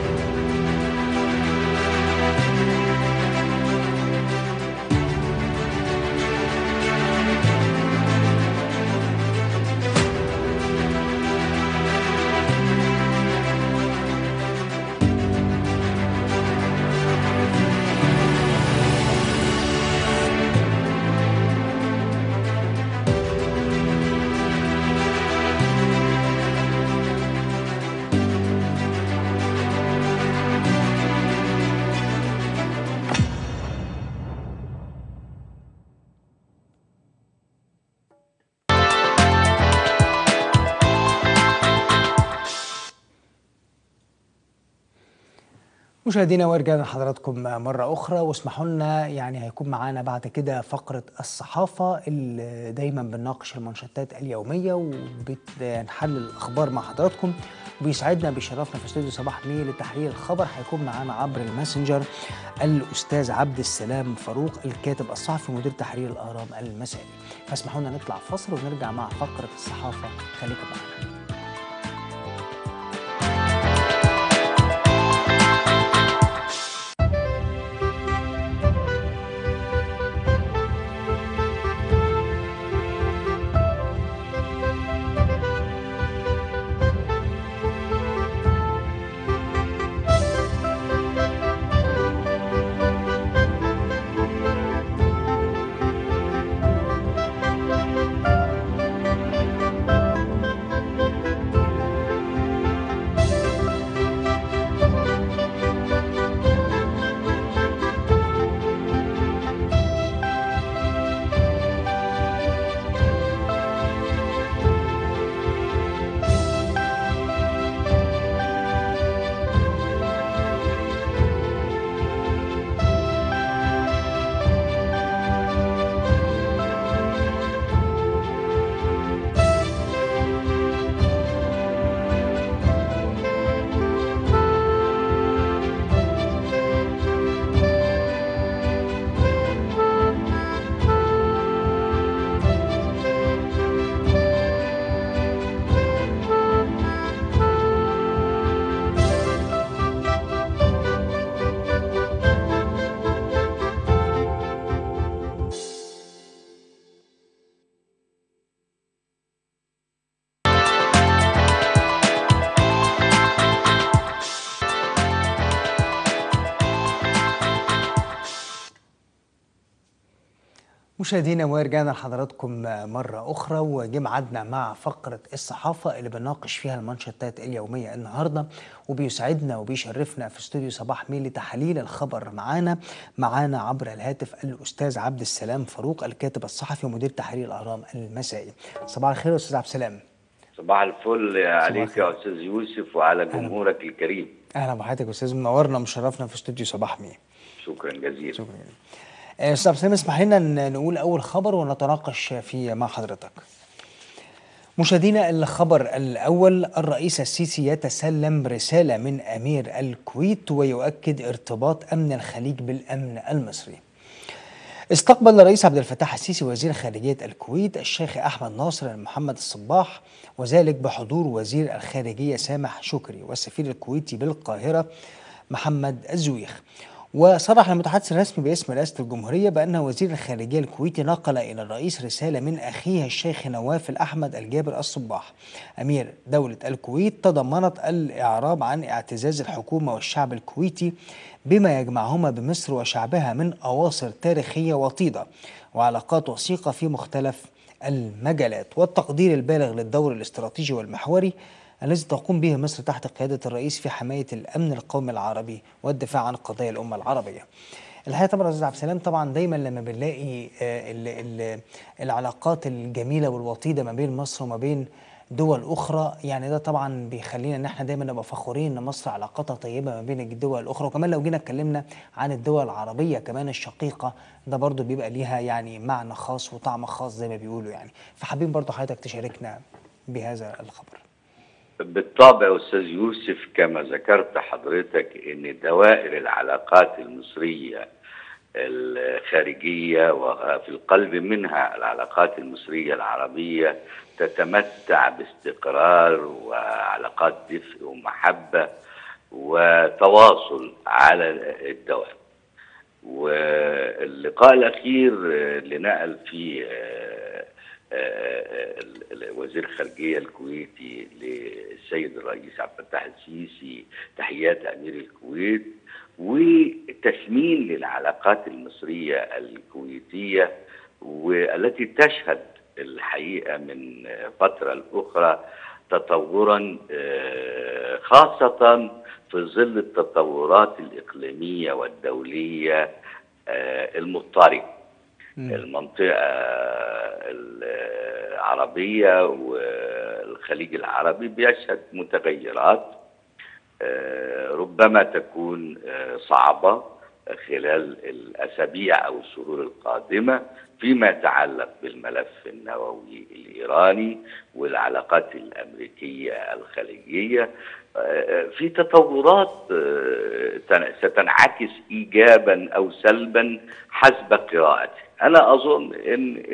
مشاهدينا ورجعنا لحضراتكم مرة أخرى واسمحوا لنا يعني هيكون معانا بعد كده فقرة الصحافة اللي دايما بنناقش المنشطات اليومية وبنحلل الأخبار مع حضراتكم وبيسعدنا بيشرفنا في استوديو صباح مي لتحليل الخبر هيكون معانا عبر الماسنجر الأستاذ عبد السلام فاروق الكاتب الصحفي مدير تحرير الأهرام المسائي فاسمحوا لنا نطلع فاصل ونرجع مع فقرة الصحافة خليكم معانا مشاهدينا ورجعنا لحضراتكم مرة أخرى وجه ميعادنا مع فقرة الصحافة اللي بنناقش فيها المانشيتات اليومية النهاردة وبيسعدنا وبيشرفنا في استوديو صباح ميل لتحليل الخبر معانا معانا عبر الهاتف الأستاذ عبد السلام فاروق الكاتب الصحفي ومدير تحرير الأهرام المسائي صباح الخير يا أستاذ عبد السلام صباح الفل عليك الخير. يا استاذ يوسف وعلى جمهورك الكريم أهلا بحضرتك يا أستاذ منورنا ومشرفنا في استوديو صباح ميل شكرا جزيلا شكرا جدا آه، استاذ عبد السلام اسمح لنا ن- نقول اول خبر ونتناقش فيه مع حضرتك مشاهدينا الخبر الاول الرئيس السيسي يتسلم رساله من امير الكويت ويؤكد ارتباط امن الخليج بالامن المصري استقبل الرئيس عبد الفتاح السيسي وزير خارجية الكويت الشيخ أحمد ناصر محمد الصباح وذلك بحضور وزير الخارجية سامح شكري والسفير الكويتي بالقاهرة محمد الزويخ وصرح المتحدث الرسمي باسم رئاسة الجمهورية بأن وزير الخارجية الكويتي نقل إلى الرئيس رسالة من أخيه الشيخ نواف الأحمد الجابر الصباح أمير دولة الكويت تضمنت الإعراب عن اعتزاز الحكومة والشعب الكويتي بما يجمعهما بمصر وشعبها من أواصر تاريخية وطيدة وعلاقات وثيقة في مختلف المجالات والتقدير البالغ للدور الاستراتيجي والمحوري الذي تقوم به مصر تحت قيادة الرئيس في حماية الأمن القومي العربي والدفاع عن قضايا الأمة العربية الحقيقة طبعا يا أستاذ عبد السلام طبعا دايما لما بنلاقي آه، ال- ال- العلاقات الجميلة والوطيدة ما بين مصر وما بين دول أخرى يعني ده طبعا بيخلينا إن احنا دايما نبقى فخورين إن مصر علاقاتها طيبة ما بين الدول الأخرى وكمان لو جينا اتكلمنا عن الدول العربية كمان الشقيقة ده برضو بيبقى ليها يعني معنى خاص وطعم خاص زي ما بيقولوا يعني فحابين برضو حضرتك تشاركنا بهذا الخبر بالطبع يا استاذ يوسف كما ذكرت حضرتك ان دوائر العلاقات المصريه الخارجيه وفي القلب منها العلاقات المصريه العربيه تتمتع باستقرار وعلاقات دفء ومحبه وتواصل على الدوام واللقاء الاخير اللي نقل فيه آه، آه، ال- ال- وزير الخارجيه الكويتي للسيد الرئيس عبد الفتاح السيسي تحيات امير الكويت وتثمين للعلاقات المصريه الكويتيه والتي تشهد الحقيقه من فتره لاخرى تطورا آه، خاصه في ظل التطورات الاقليميه والدوليه آه، المضطربه المنطقة العربية والخليج العربي بيشهد متغيرات آه، ربما تكون آه، صعبة خلال الأسابيع أو الشهور القادمة فيما يتعلق بالملف النووي الإيراني والعلاقات الأمريكية الخليجية آه، في تطورات آه، تن- ستنعكس إيجابا أو سلبا حسب قراءتي أنا أظن أن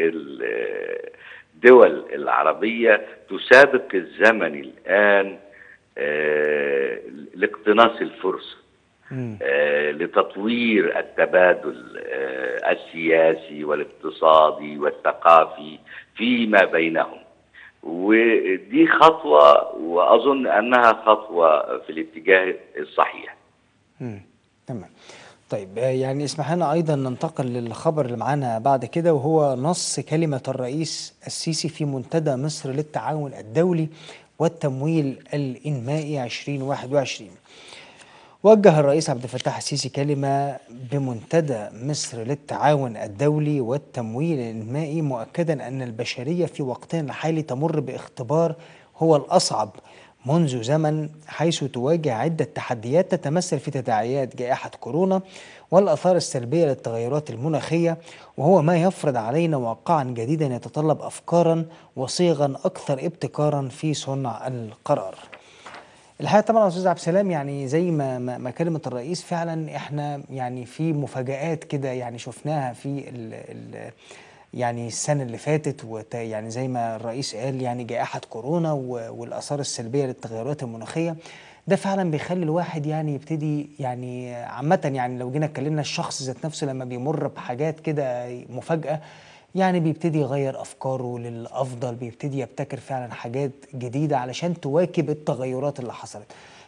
الدول العربية تسابق الزمن الآن آه، لاقتناص الفرصة آه، لتطوير التبادل آه، السياسي والاقتصادي والثقافي فيما بينهم ودي خطوة وأظن أنها خطوة في الاتجاه الصحيح مم. تمام طيب آه، يعني اسمح لنا ايضا ننتقل للخبر اللي معانا بعد كده وهو نص كلمه الرئيس السيسي في منتدى مصر للتعاون الدولي والتمويل الانمائي 2021 وجه الرئيس عبد الفتاح السيسي كلمة بمنتدى مصر للتعاون الدولي والتمويل الإنمائي مؤكدا أن البشرية في وقتنا الحالي تمر باختبار هو الأصعب منذ زمن حيث تواجه عدة تحديات تتمثل في تداعيات جائحة كورونا والآثار السلبية للتغيرات المناخية وهو ما يفرض علينا واقعا جديدا يتطلب أفكارا وصيغا أكثر ابتكارا في صنع القرار الحقيقه طبعا يا استاذ عبد السلام يعني زي ما ما ما كلمه الرئيس فعلا احنا يعني في مفاجآت كده يعني شفناها في ال ال يعني السنه اللي فاتت وت يعني زي ما الرئيس قال يعني جائحه كورونا و- والاثار السلبيه للتغيرات المناخيه ده فعلا بيخلي الواحد يعني يبتدي يعني عامه يعني لو جينا اتكلمنا الشخص ذات نفسه لما بيمر بحاجات كده مفاجاه يعني بيبتدي يغير افكاره للافضل بيبتدي يبتكر فعلا حاجات جديده علشان تواكب التغيرات اللي حصلت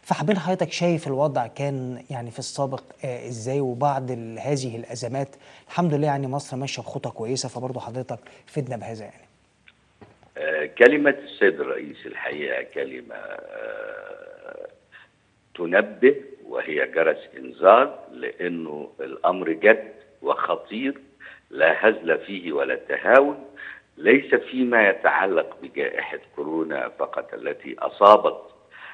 فحابين حضرتك شايف الوضع كان يعني في السابق آه، ازاي وبعد ال- هذه الازمات الحمد لله يعني مصر ماشيه بخطى كويسه فبرضه حضرتك فدنا بهذا يعني آه، كلمة السيد الرئيس الحقيقة كلمة آه، تنبه وهي جرس إنذار لأنه الأمر جد وخطير لا هزل فيه ولا تهاون ليس فيما يتعلق بجائحة كورونا فقط التي أصابت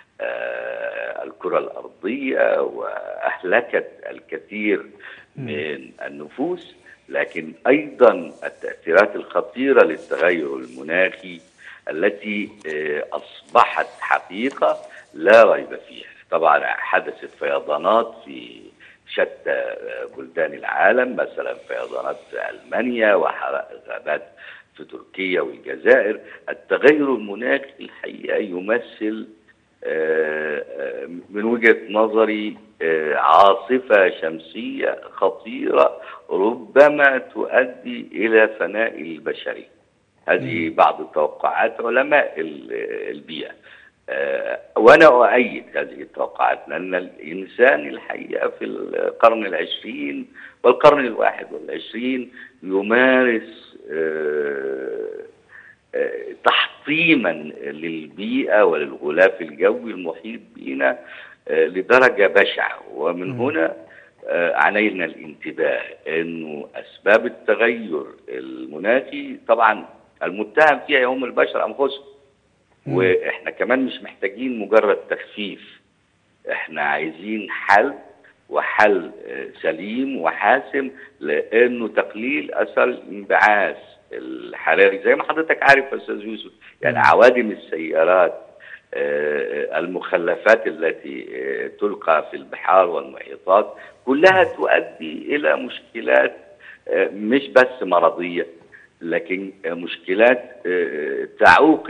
آه، الكرة الأرضية وأهلكت الكثير من النفوس لكن أيضا التأثيرات الخطيرة للتغير المناخي التي آه، أصبحت حقيقة لا ريب فيها طبعا حدثت فيضانات في شتى آه، بلدان العالم مثلا فيضانات في ألمانيا وحرائق غابات في تركيا والجزائر التغير المناخي الحقيقة يمثل آه، آه، من وجهة نظري آه، عاصفة شمسية خطيرة ربما تؤدي إلى فناء البشرية هذه بعض توقعات علماء ال- البيئة آه، وأنا أؤيد هذه التوقعات لأن الإنسان الحقيقة في القرن العشرين والقرن الواحد والعشرين يمارس آه، آه، تحطيما للبيئة وللغلاف الجوي المحيط بنا آه، لدرجة بشعة ومن هنا آه، علينا الانتباه انه اسباب التغير المناخي طبعا المتهم فيها هم البشر انفسهم واحنا كمان مش محتاجين مجرد تخفيف احنا عايزين حل وحل آه، سليم وحاسم لانه تقليل اثر الانبعاث الحراري زي ما حضرتك عارف يا استاذ يوسف يعني عوادم السيارات آه، المخلفات التي آه، تلقى في البحار والمحيطات كلها تؤدي الى مشكلات آه، مش بس مرضيه لكن آه، مشكلات آه، تعوق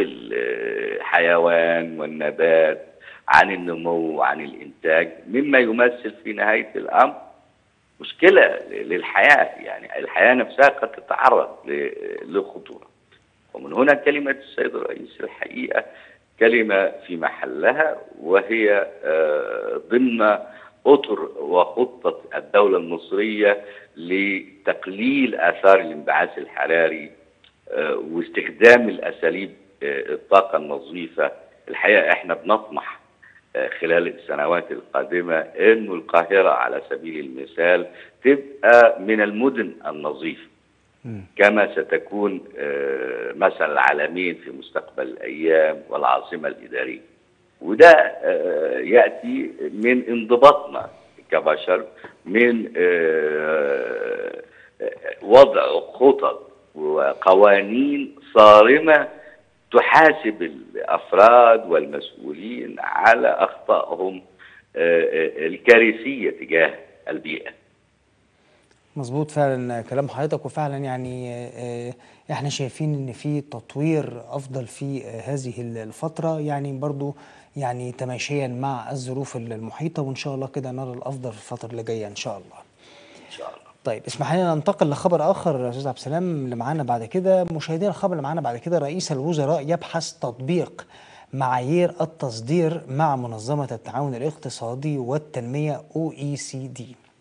الحيوان والنبات عن النمو وعن الانتاج مما يمثل في نهايه الامر مشكله للحياه يعني الحياه نفسها قد تتعرض ل- لخطوره ومن هنا كلمه السيد الرئيس الحقيقه كلمه في محلها وهي آه، ضمن اطر وخطه الدوله المصريه لتقليل اثار الانبعاث الحراري آه، واستخدام الاساليب آه، الطاقه النظيفه الحقيقه احنا بنطمح آه، خلال السنوات القادمه انه القاهره على سبيل المثال تبقى من المدن النظيفه كما ستكون آه، مثل العالمين في مستقبل الايام والعاصمه الاداريه وده آه، ياتي من انضباطنا كبشر من آه، آه، وضع خطط وقوانين صارمه تحاسب الافراد والمسؤولين على اخطائهم آه، آه، الكارثيه تجاه البيئه مظبوط فعلا كلام حضرتك وفعلا يعني آه، احنا شايفين ان في تطوير افضل في آه، هذه الفتره يعني برضو يعني تماشيا مع الظروف المحيطه وان شاء الله كده نرى الافضل في الفتره اللي جايه ان شاء الله. ان شاء الله طيب اسمح لنا ننتقل لخبر اخر يا استاذ عبد السلام اللي معانا بعد كده مشاهدينا الخبر اللي معانا بعد كده رئيس الوزراء يبحث تطبيق معايير التصدير مع منظمه التعاون الاقتصادي والتنميه OECD.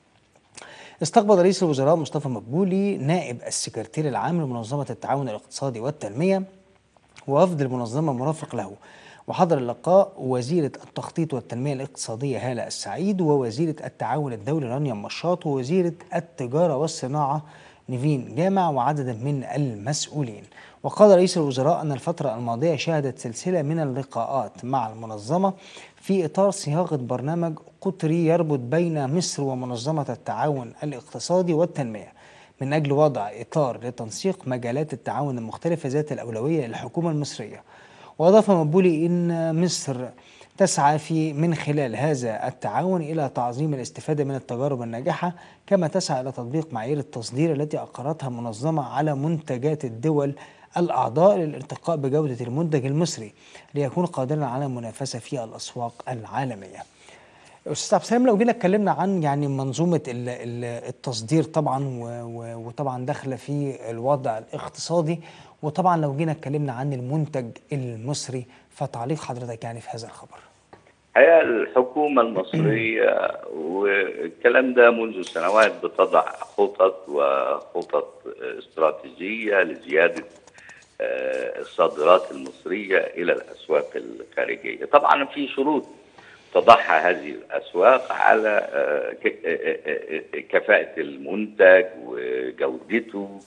استقبل رئيس الوزراء مصطفى مدبولي نائب السكرتير العام لمنظمه التعاون الاقتصادي والتنميه ووفد المنظمة مرافق له وحضر اللقاء وزيرة التخطيط والتنمية الاقتصادية هالة السعيد ووزيرة التعاون الدولي رانيا مشاط ووزيرة التجارة والصناعة نيفين جامع وعدد من المسؤولين وقال رئيس الوزراء أن الفترة الماضية شهدت سلسلة من اللقاءات مع المنظمة في إطار صياغة برنامج قطري يربط بين مصر ومنظمة التعاون الاقتصادي والتنمية من أجل وضع إطار لتنسيق مجالات التعاون المختلفة ذات الأولوية للحكومة المصرية وأضاف مبولي إن مصر تسعى في من خلال هذا التعاون إلى تعظيم الاستفادة من التجارب الناجحة كما تسعى إلى تطبيق معايير التصدير التي أقرتها المنظمة على منتجات الدول الأعضاء للارتقاء بجودة المنتج المصري ليكون قادرا على المنافسة في الأسواق العالمية استاذ عبد السلام لو جينا اتكلمنا عن يعني منظومه ال- ال- التصدير طبعا و- و- وطبعا داخله في الوضع الاقتصادي وطبعا لو جينا اتكلمنا عن المنتج المصري فتعليق حضرتك يعني في هذا الخبر الحقيقة الحكومة المصرية والكلام ده منذ سنوات بتضع خطط وخطط استراتيجية لزيادة آه، الصادرات المصرية إلى الأسواق الخارجية طبعا في شروط تضعها هذه الأسواق على آه، ك- آه، آه، آه، كفاءة المنتج وجودته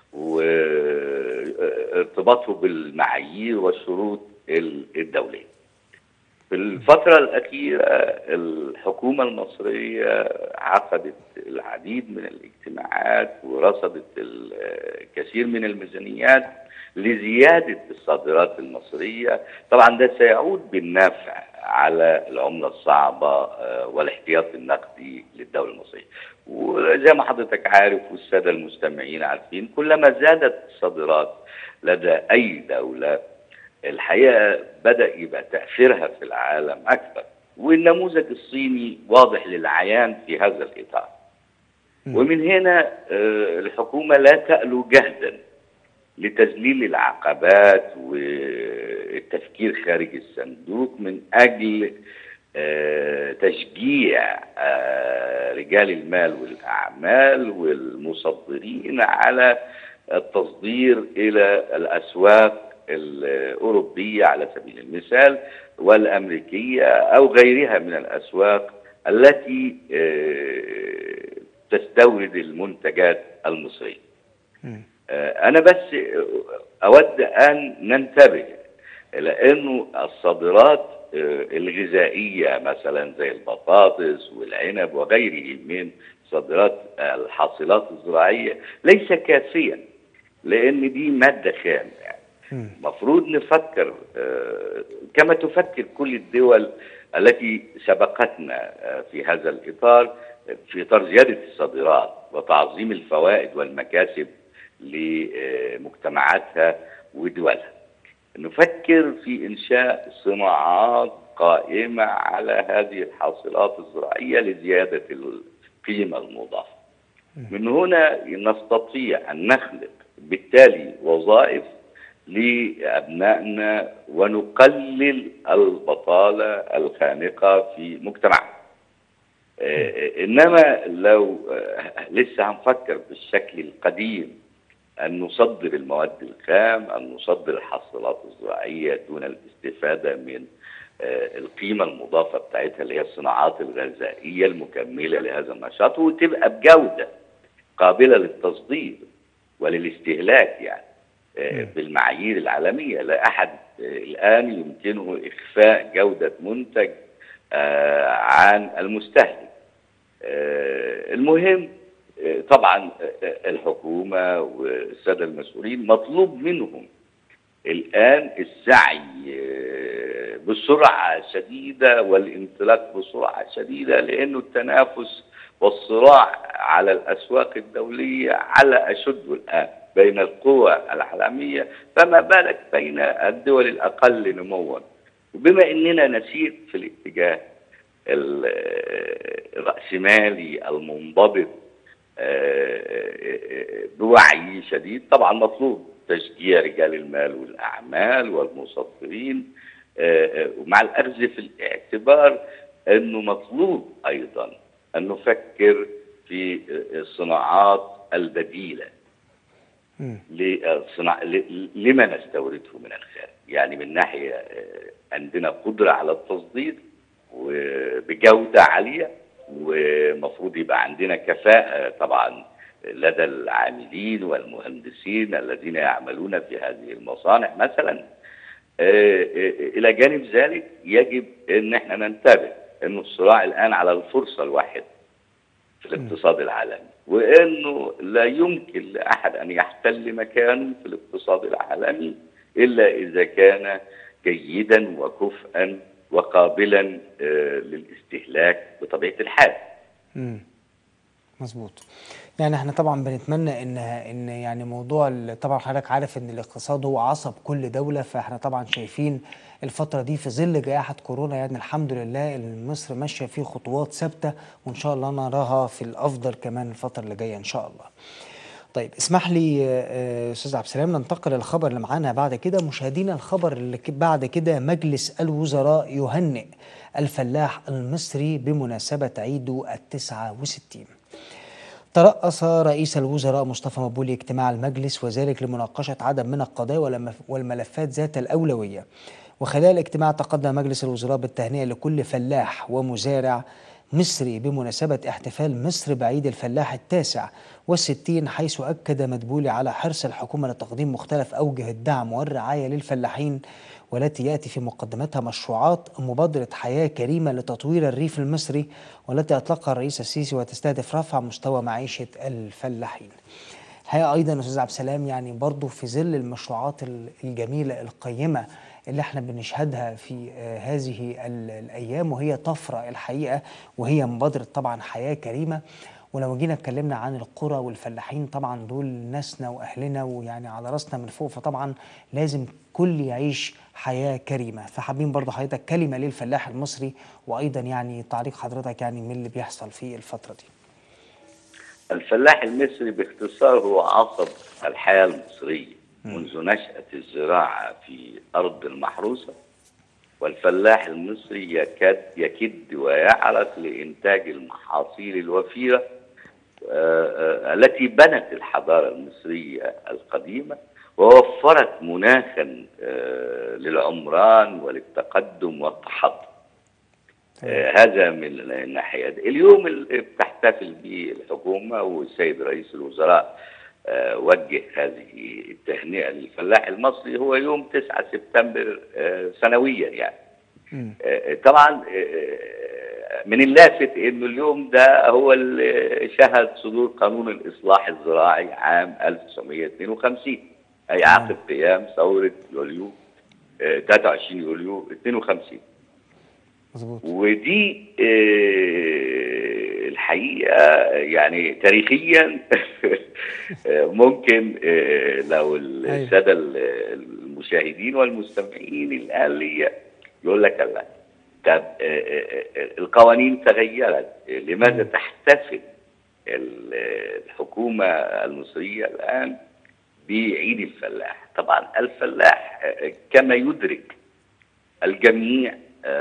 وارتباطه بالمعايير والشروط ال- الدولية في الفترة الأخيرة الحكومة المصرية عقدت العديد من الاجتماعات ورصدت الكثير من الميزانيات لزيادة الصادرات المصرية طبعا ده سيعود بالنفع على العملة الصعبة آه، والاحتياط النقدي للدولة المصرية وزي ما حضرتك عارف والسادة المستمعين عارفين كلما زادت الصادرات لدى أي دولة الحقيقه بدا يبقى تاثيرها في العالم اكثر والنموذج الصيني واضح للعيان في هذا الاطار ومن هنا آه، الحكومه لا تالو جهدا لتذليل العقبات والتفكير خارج الصندوق من اجل آه، تشجيع آه، رجال المال والاعمال والمصدرين على التصدير الى الاسواق الاوروبيه على سبيل المثال والامريكيه او غيرها من الاسواق التي آه، تستورد المنتجات المصريه. آه، انا بس اود ان ننتبه الى انه الصادرات آه، الغذائيه مثلا زي البطاطس والعنب وغيره من صادرات الحاصلات الزراعيه ليس كافيا لان دي ماده خام يعني المفروض نفكر آه، كما تفكر كل الدول التي سبقتنا آه، في هذا الاطار في اطار زياده الصادرات وتعظيم الفوائد والمكاسب لمجتمعاتها ودولها. نفكر في انشاء صناعات قائمه على هذه الحاصلات الزراعيه لزياده القيمه المضافه. من هنا نستطيع ان نخلق بالتالي وظائف لابنائنا ونقلل البطاله الخانقه في مجتمعنا. آه، انما لو آه، لسه هنفكر بالشكل القديم ان نصدر المواد الخام ان نصدر الحاصلات الزراعيه دون الاستفاده من آه، القيمه المضافه بتاعتها اللي هي الصناعات الغذائيه المكمله لهذا النشاط وتبقى بجوده قابله للتصدير وللاستهلاك يعني آه، بالمعايير العالميه لا احد آه، الان يمكنه اخفاء جوده منتج آه، عن المستهلك آه، المهم آه، طبعا آه، الحكومه والساده المسؤولين مطلوب منهم الان السعي آه، بسرعه شديده والانطلاق بسرعه شديده لانه التنافس والصراع على الاسواق الدوليه على اشده الان بين القوى العالميه فما بالك بين الدول الاقل نموا وبما اننا نسير في الاتجاه ال- الرأسمالي المنضبط آه، بوعي شديد طبعا مطلوب تشجيع رجال المال والأعمال والمصدرين آه، آه، ومع الأخذ في الاعتبار أنه مطلوب أيضا أن نفكر في الصناعات البديلة لصناع ل- لما نستورده من الخارج يعني من ناحية آه، عندنا قدرة على التصدير وبجودة عالية ومفروض يبقى عندنا كفاءة طبعا لدى العاملين والمهندسين الذين يعملون في هذه المصانع مثلا آه، آه، إلى جانب ذلك يجب أن احنا ننتبه أن الصراع الآن على الفرصة الواحدة في الاقتصاد العالمي وانه لا يمكن لاحد ان يحتل مكانه في الاقتصاد العالمي الا اذا كان جيدا وكفءا وقابلا آه، للاستهلاك بطبيعه الحال. مم. مظبوط يعني احنا طبعا بنتمنى ان ان يعني موضوع ال- طبعا حضرتك عارف ان الاقتصاد هو عصب كل دوله فاحنا طبعا شايفين الفتره دي في ظل جائحه كورونا يعني الحمد لله ان مصر ماشيه في خطوات ثابته وان شاء الله نراها في الافضل كمان الفتره اللي جايه ان شاء الله. طيب اسمح لي آه، استاذ عبد السلام ننتقل للخبر اللي معانا بعد كده مشاهدينا الخبر اللي ك- بعد كده مجلس الوزراء يهنئ الفلاح المصري بمناسبة عيده التسعة وستين ترأس رئيس الوزراء مصطفى مبولي اجتماع المجلس وذلك لمناقشة عدد من القضايا والمف- والملفات ذات الأولوية وخلال الاجتماع تقدم مجلس الوزراء بالتهنئة لكل فلاح ومزارع مصري بمناسبة احتفال مصر بعيد الفلاح التاسع والستين حيث أكد مدبولي على حرص الحكومة لتقديم مختلف أوجه الدعم والرعاية للفلاحين والتي يأتي في مقدمتها مشروعات مبادرة حياة كريمة لتطوير الريف المصري والتي أطلقها الرئيس السيسي وتستهدف رفع مستوى معيشة الفلاحين الحقيقة أيضا أستاذ عبد السلام يعني برضو في ظل المشروعات ال- الجميلة القيمة اللي احنا بنشهدها في آه، هذه ال- الأيام وهي طفرة الحقيقة وهي مبادرة طبعا حياة كريمة ولو جينا اتكلمنا عن القرى والفلاحين طبعا دول ناسنا واهلنا ويعني على راسنا من فوق فطبعا لازم كل يعيش حياه كريمه فحابين برضه حضرتك كلمه للفلاح المصري وايضا يعني تعليق حضرتك يعني من اللي بيحصل في الفتره دي الفلاح المصري باختصار هو عصب الحياة المصرية منذ نشأة الزراعة في أرض المحروسة والفلاح المصري يكاد يكد ويعرق لإنتاج المحاصيل الوفيرة آه، آه، التي بنت الحضارة المصرية القديمة ووفرت مناخا آه، للعمران وللتقدم والتحضر آه، هذا من الناحية دي. اليوم اللي بتحتفل به الحكومة والسيد رئيس الوزراء آه، وجه هذه التهنئة للفلاح المصري هو يوم 9 سبتمبر آه، سنويا يعني آه، طبعا آه، من اللافت انه اليوم ده هو اللي شهد صدور قانون الاصلاح الزراعي عام 1952 اي عقب قيام ثوره يوليو آه، 23 يوليو 52 مظبوط ودي آه، الحقيقه يعني تاريخيا آه، ممكن آه، لو الساده المشاهدين والمستمعين الان ليا يقول لك لا طب آه، آه، آه، القوانين تغيرت آه، لماذا تحتفل ال- الحكومه المصريه الان بعيد الفلاح طبعا الفلاح آه، كما يدرك الجميع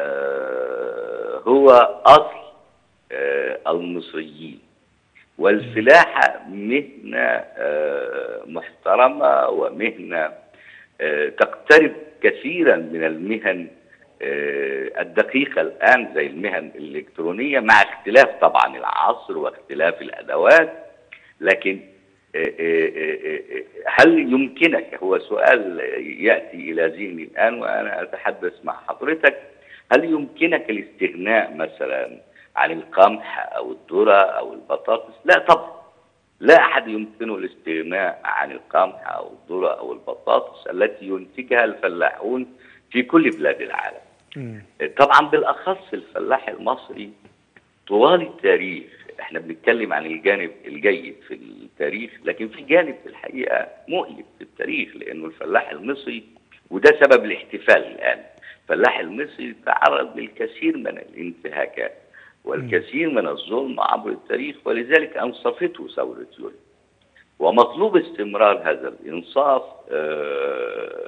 آه، هو أصل آه، المصريين والفلاحة مهنة آه، محترمة ومهنة آه، تقترب كثيرا من المهن آه، الدقيقة الآن زي المهن الإلكترونية مع اختلاف طبعا العصر واختلاف الأدوات لكن آه، آه، آه، آه، هل يمكنك هو سؤال يأتي إلى ذهني الآن وأنا أتحدث مع حضرتك هل يمكنك الاستغناء مثلا عن القمح أو الذرة أو البطاطس لا طبعا لا أحد يمكنه الاستغناء عن القمح أو الذرة أو البطاطس التي ينتجها الفلاحون في كل بلاد العالم طبعا بالاخص الفلاح المصري طوال التاريخ احنا بنتكلم عن الجانب الجيد في التاريخ لكن في جانب في الحقيقه مؤلم في التاريخ لانه الفلاح المصري وده سبب الاحتفال الان الفلاح المصري تعرض للكثير من الانتهاكات والكثير من الظلم عبر التاريخ ولذلك انصفته ثوره يوليو ومطلوب استمرار هذا الانصاف آه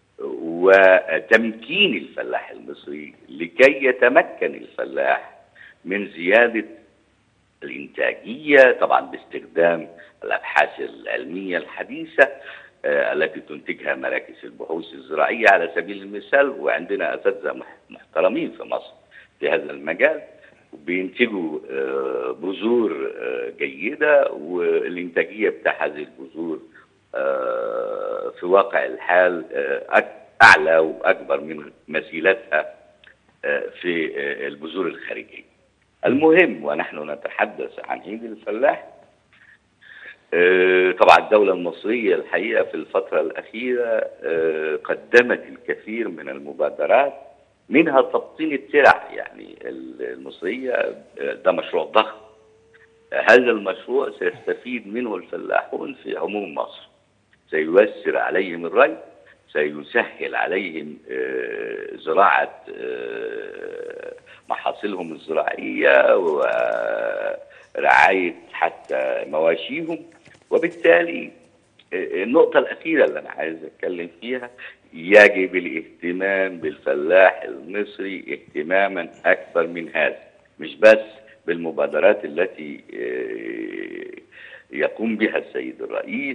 وتمكين الفلاح المصري لكي يتمكن الفلاح من زيادة الإنتاجية طبعا باستخدام الأبحاث العلمية الحديثة آه، التي تنتجها مراكز البحوث الزراعية على سبيل المثال وعندنا أساتذة مح- محترمين في مصر في هذا المجال بينتجوا آه، بذور آه، جيدة والإنتاجية بتاع هذه البذور آه، في واقع الحال آه، أك- أعلى وأكبر من مثيلتها آه، في آه، البذور الخارجية المهم ونحن نتحدث عن عيد الفلاح آه، طبعا الدولة المصرية الحقيقة في الفترة الأخيرة آه، قدمت الكثير من المبادرات منها تبطين الترع يعني المصرية آه، ده مشروع ضخم آه، هذا المشروع سيستفيد منه الفلاحون في عموم مصر سييسر عليهم الري سيسهل عليهم آه، زراعة آه، محاصيلهم الزراعية ورعاية حتى مواشيهم وبالتالي النقطة الأخيرة اللي أنا عايز أتكلم فيها يجب الاهتمام بالفلاح المصري اهتماما أكثر من هذا مش بس بالمبادرات التي يقوم بها السيد الرئيس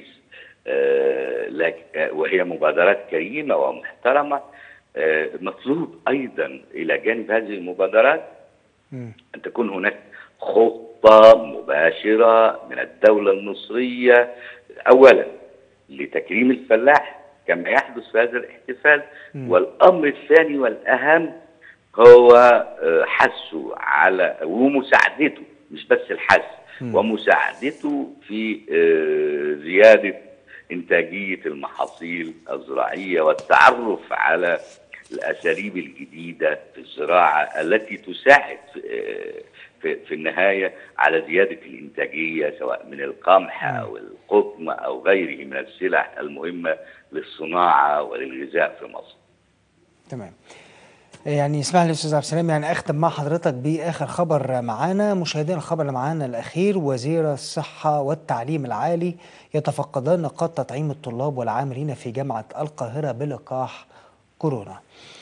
وهي مبادرات كريمة ومحترمة مطلوب أيضا إلى جانب هذه المبادرات أن تكون هناك خطة مباشرة من الدولة المصرية أولا لتكريم الفلاح كما يحدث في هذا الاحتفال م. والأمر الثاني والأهم هو حثه على ومساعدته مش بس الحث ومساعدته في زيادة إنتاجية المحاصيل الزراعية والتعرف على الأساليب الجديدة في الزراعة التي تساعد في, في النهاية على زيادة الإنتاجية سواء من القمح أو القطن أو غيره من السلع المهمة للصناعة وللغذاء في مصر تمام يعني اسمح لي استاذ عبد السلام يعني اختم مع حضرتك باخر خبر معانا مشاهدين الخبر اللي معانا الاخير وزير الصحه والتعليم العالي يتفقدان نقاط تطعيم الطلاب والعاملين في جامعه القاهره بلقاح كورونا.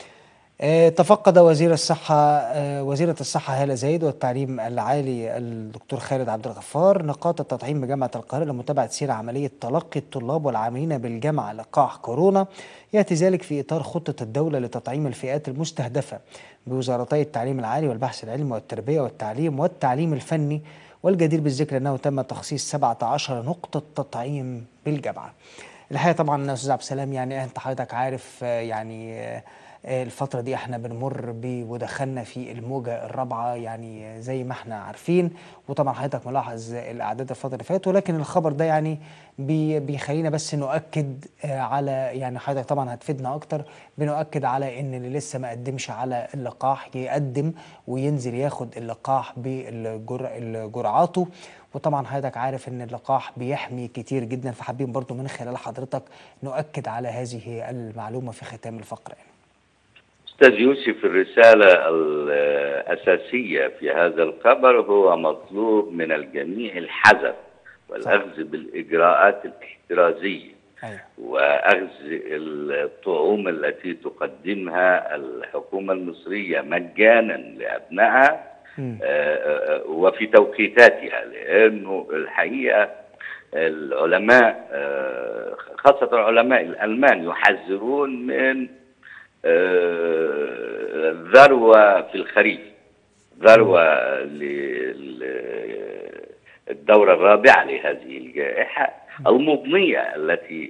تفقد وزير الصحة وزيرة الصحة هالة زايد والتعليم العالي الدكتور خالد عبد الغفار نقاط التطعيم بجامعة القاهرة لمتابعة سير عملية تلقي الطلاب والعاملين بالجامعة لقاح كورونا يأتي ذلك في إطار خطة الدولة لتطعيم الفئات المستهدفة بوزارتي التعليم العالي والبحث العلمي والتربية والتعليم والتعليم الفني والجدير بالذكر أنه تم تخصيص 17 نقطة تطعيم بالجامعة الحقيقة طبعا أستاذ عبد السلام يعني أنت حضرتك عارف يعني الفترة دي احنا بنمر ب ودخلنا في الموجة الرابعة يعني زي ما احنا عارفين وطبعا حضرتك ملاحظ الأعداد الفترة اللي فاتت ولكن الخبر ده يعني بي بيخلينا بس نؤكد على يعني حضرتك طبعا هتفيدنا أكتر بنؤكد على إن اللي لسه ما قدمش على اللقاح يقدم وينزل ياخد اللقاح بجرعاته وطبعا حضرتك عارف ان اللقاح بيحمي كتير جدا فحابين برضو من خلال حضرتك نؤكد على هذه المعلومة في ختام الفقرة يعني. استاذ يوسف الرساله الاساسيه في هذا الخبر هو مطلوب من الجميع الحذر والاخذ بالاجراءات الاحترازيه أيوة. واخذ الطعوم التي تقدمها الحكومه المصريه مجانا لابنائها وفي توقيتاتها لانه الحقيقه العلماء خاصه العلماء الالمان يحذرون من ذروة في الخريف ذروة للدورة الرابعة لهذه الجائحة المضنية التي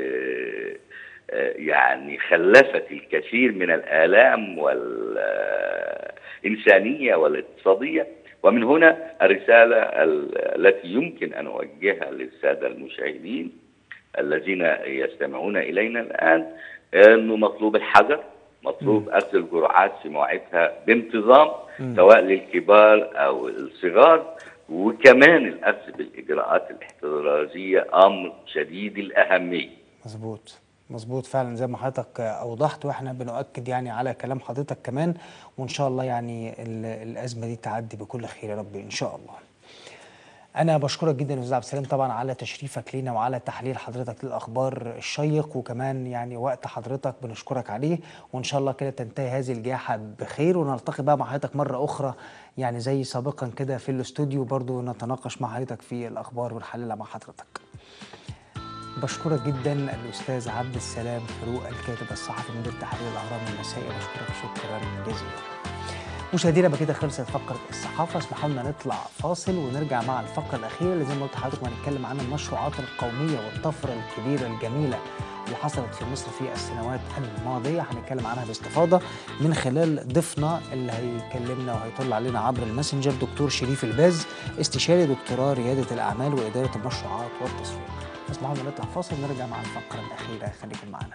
يعني خلفت الكثير من الآلام والإنسانية والاقتصادية ومن هنا الرسالة التي يمكن أن أوجهها للسادة المشاهدين الذين يستمعون إلينا الآن انه مطلوب الحذر مطلوب اخذ الجرعات في مواعيدها بانتظام م. سواء للكبار او الصغار وكمان الاخذ بالاجراءات الاحترازيه امر شديد الاهميه. مظبوط مظبوط فعلا زي ما حضرتك اوضحت واحنا بنؤكد يعني على كلام حضرتك كمان وان شاء الله يعني الازمه دي تعدي بكل خير يا رب ان شاء الله. أنا بشكرك جدا أستاذ عبد السلام طبعا على تشريفك لينا وعلى تحليل حضرتك للأخبار الشيق وكمان يعني وقت حضرتك بنشكرك عليه وإن شاء الله كده تنتهي هذه الجائحة بخير ونلتقي بقى مع حضرتك مرة أخرى يعني زي سابقا كده في الاستوديو برضو نتناقش مع حضرتك في الأخبار ونحللها مع حضرتك. بشكرك جدا الأستاذ عبد السلام فاروق الكاتب الصحفي مدير تحرير الأهرام المسائي بشكرك شكرا جزيلا. مشاهدينا بكده خلصت فقره الصحافه اسمحوا لنا نطلع فاصل ونرجع مع الفقره الاخيره اللي زي ما قلت لحضراتكم هنتكلم عن المشروعات القوميه والطفره الكبيره الجميله اللي حصلت في مصر في السنوات الماضيه هنتكلم عنها باستفاضه من خلال ضيفنا اللي هيكلمنا وهيطلع علينا عبر الماسنجر دكتور شريف الباز استشاري دكتوراه رياده الاعمال واداره المشروعات والتسويق اسمحوا لنا نطلع فاصل ونرجع مع الفقره الاخيره خليكم معنا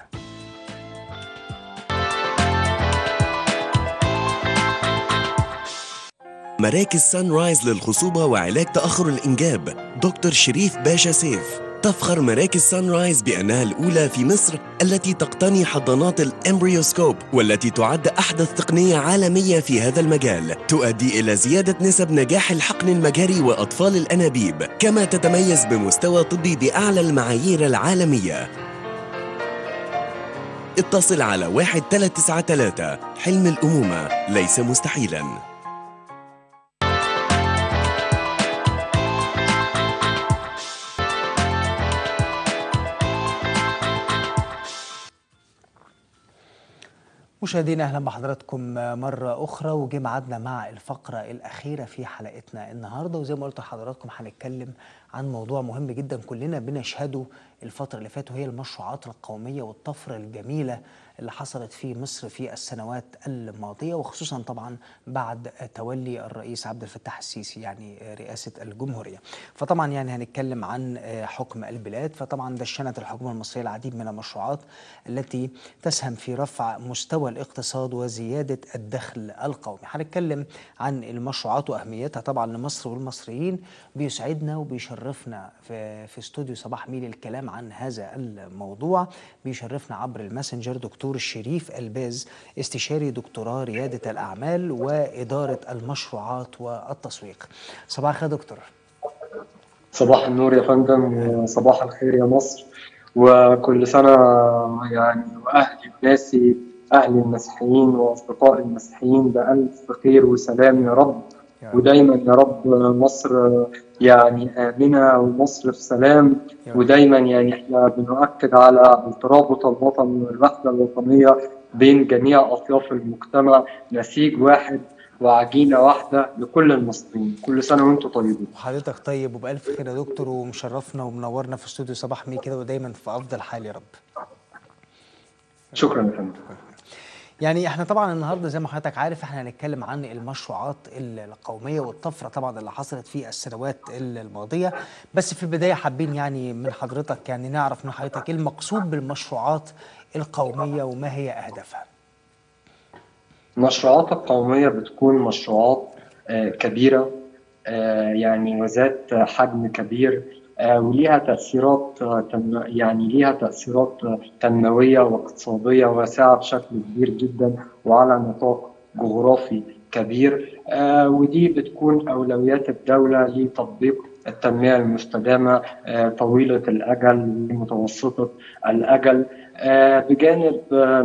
مراكز سان رايز للخصوبة وعلاج تأخر الإنجاب دكتور شريف باشا سيف تفخر مراكز سان رايز بأنها الأولى في مصر التي تقتني حضانات الإمبريوسكوب والتي تعد أحدث تقنية عالمية في هذا المجال تؤدي إلى زيادة نسب نجاح الحقن المجهري وأطفال الأنابيب كما تتميز بمستوى طبي بأعلى المعايير العالمية اتصل على 1393 حلم الأمومة ليس مستحيلاً مشاهدينا اهلا بحضراتكم مره اخرى وجه ميعادنا مع الفقره الاخيره في حلقتنا النهارده وزي ما قلت لحضراتكم هنتكلم عن موضوع مهم جدا كلنا بنشهده الفتره اللي فاتت وهي المشروعات القوميه والطفره الجميله اللي حصلت في مصر في السنوات الماضيه وخصوصا طبعا بعد تولي الرئيس عبد الفتاح السيسي يعني رئاسه الجمهوريه. فطبعا يعني هنتكلم عن حكم البلاد فطبعا دشنت الحكومه المصريه العديد من المشروعات التي تسهم في رفع مستوى الاقتصاد وزياده الدخل القومي. هنتكلم عن المشروعات واهميتها طبعا لمصر والمصريين بيسعدنا وبيشرفنا في في استوديو صباح ميل الكلام عن هذا الموضوع بيشرفنا عبر الماسنجر دكتور الدكتور الشريف الباز استشاري دكتوراه ريادة الأعمال وإدارة المشروعات والتسويق صباح الخير دكتور صباح النور يا فندم وصباح الخير يا مصر وكل سنة يعني وأهلي وناسي أهلي المسيحيين وأصدقائي المسيحيين بألف خير وسلام يا رب ودايما يا رب مصر يعني آمنة ومصر في سلام ودايما يعني احنا بنؤكد على الترابط الوطني والوحدة الوطنية بين جميع أطياف المجتمع نسيج واحد وعجينة واحدة لكل المصريين كل سنة وانتم طيبين وحضرتك طيب وبألف خير يا دكتور ومشرفنا ومنورنا في استوديو صباح مي كده ودايما في أفضل حال يا رب شكرا يا فندم يعني احنا طبعا النهارده زي ما حضرتك عارف احنا هنتكلم عن المشروعات القوميه والطفره طبعا اللي حصلت في السنوات الماضيه بس في البدايه حابين يعني من حضرتك يعني نعرف من حضرتك ايه المقصود بالمشروعات القوميه وما هي اهدافها المشروعات القوميه بتكون مشروعات آه كبيره آه يعني وذات حجم كبير آه وليها تأثيرات تنم... يعني ليها تأثيرات تنموية واقتصادية واسعة بشكل كبير جدا وعلى نطاق جغرافي كبير آه ودي بتكون أولويات الدولة لتطبيق التنمية المستدامة آه طويلة الأجل ومتوسطة الأجل بجانب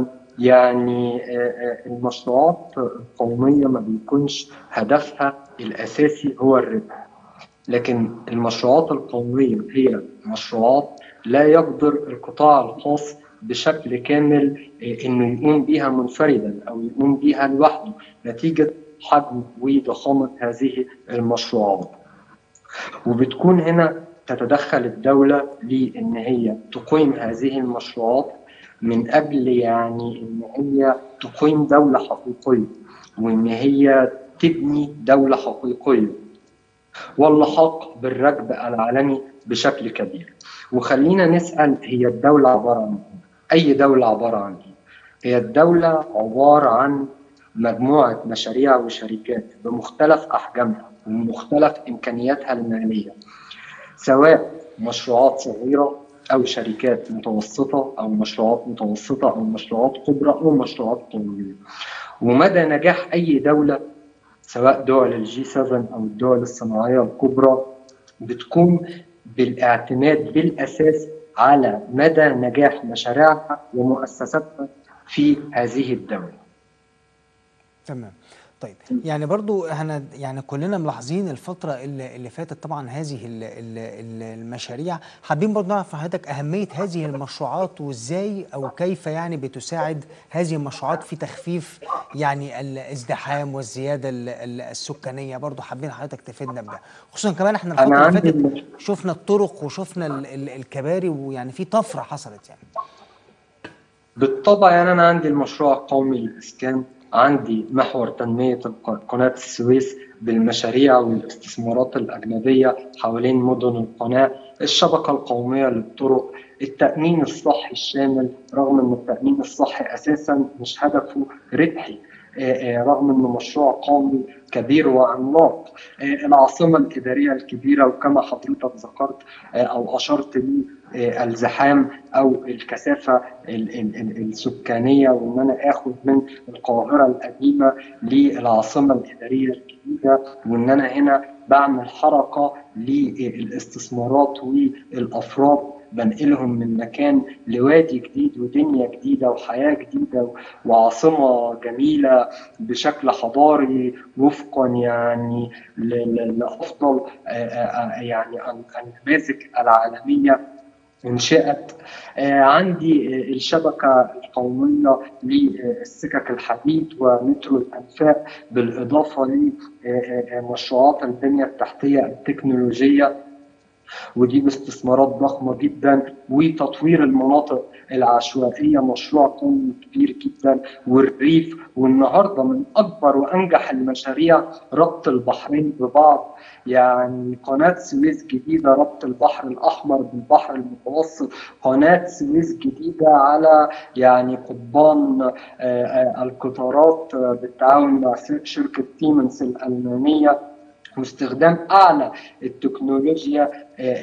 يعني المشروعات القومية ما بيكونش هدفها الأساسي هو الربح لكن المشروعات القومية هي مشروعات لا يقدر القطاع الخاص بشكل كامل انه يقوم بها منفردا او يقوم بها لوحده نتيجة حجم وضخامة هذه المشروعات وبتكون هنا تتدخل الدولة لأن هي تقيم هذه المشروعات من أجل يعني إن هي تقيم دولة حقيقية وإن هي تبني دولة حقيقية واللحاق بالركب العالمي بشكل كبير وخلينا نسأل هي الدولة عبارة عن أي دولة عبارة عن إيه؟ هي الدولة عبارة عن مجموعة مشاريع وشركات بمختلف أحجامها ومختلف إمكانياتها المالية سواء مشروعات صغيرة أو شركات متوسطة أو مشروعات متوسطة أو مشروعات كبرى أو مشروعات طويلة ومدى نجاح أي دولة سواء دول الجي 7 او الدول الصناعيه الكبرى بتكون بالاعتماد بالاساس على مدى نجاح مشاريعها ومؤسساتها في هذه الدوله. تمام. طيب يعني برضو احنا يعني كلنا ملاحظين الفترة اللي, اللي فاتت طبعا هذه ال ال المشاريع حابين برضو نعرف حضرتك أهمية هذه المشروعات وإزاي أو كيف يعني بتساعد هذه المشروعات في تخفيف يعني الازدحام والزيادة السكانية برضو حابين حضرتك تفيدنا بده خصوصا كمان احنا الفترة اللي فاتت شفنا الطرق وشفنا ال ال الكباري ويعني في طفرة حصلت يعني بالطبع يعني أنا عندي المشروع القومي للإسكان عندي محور تنمية قناة السويس بالمشاريع والاستثمارات الأجنبية حوالين مدن القناة الشبكة القومية للطرق التأمين الصحي الشامل رغم أن التأمين الصحي أساسا مش هدفه ربحي رغم انه مشروع قومي كبير وعملاق العاصمه الاداريه الكبيره وكما حضرتك ذكرت او اشرت لي الزحام او الكثافه السكانيه وان انا اخد من القاهره القديمه للعاصمه الاداريه الجديده وان انا هنا بعمل حركه للاستثمارات والافراد بنقلهم من مكان لوادي جديد ودنيا جديده وحياه جديده وعاصمه جميله بشكل حضاري وفقا يعني لافضل يعني النماذج العالميه انشئت عندي الشبكه القوميه للسكك الحديد ومترو الانفاق بالاضافه لمشروعات البنيه التحتيه التكنولوجيه ودي باستثمارات ضخمه جدا وتطوير المناطق العشوائيه مشروع قومي كبير جدا والريف والنهارده من اكبر وانجح المشاريع ربط البحرين ببعض يعني قناه سويس جديده ربط البحر الاحمر بالبحر المتوسط قناه سويس جديده على يعني قضبان القطارات بالتعاون مع شركه سيمنز الالمانيه واستخدام اعلى التكنولوجيا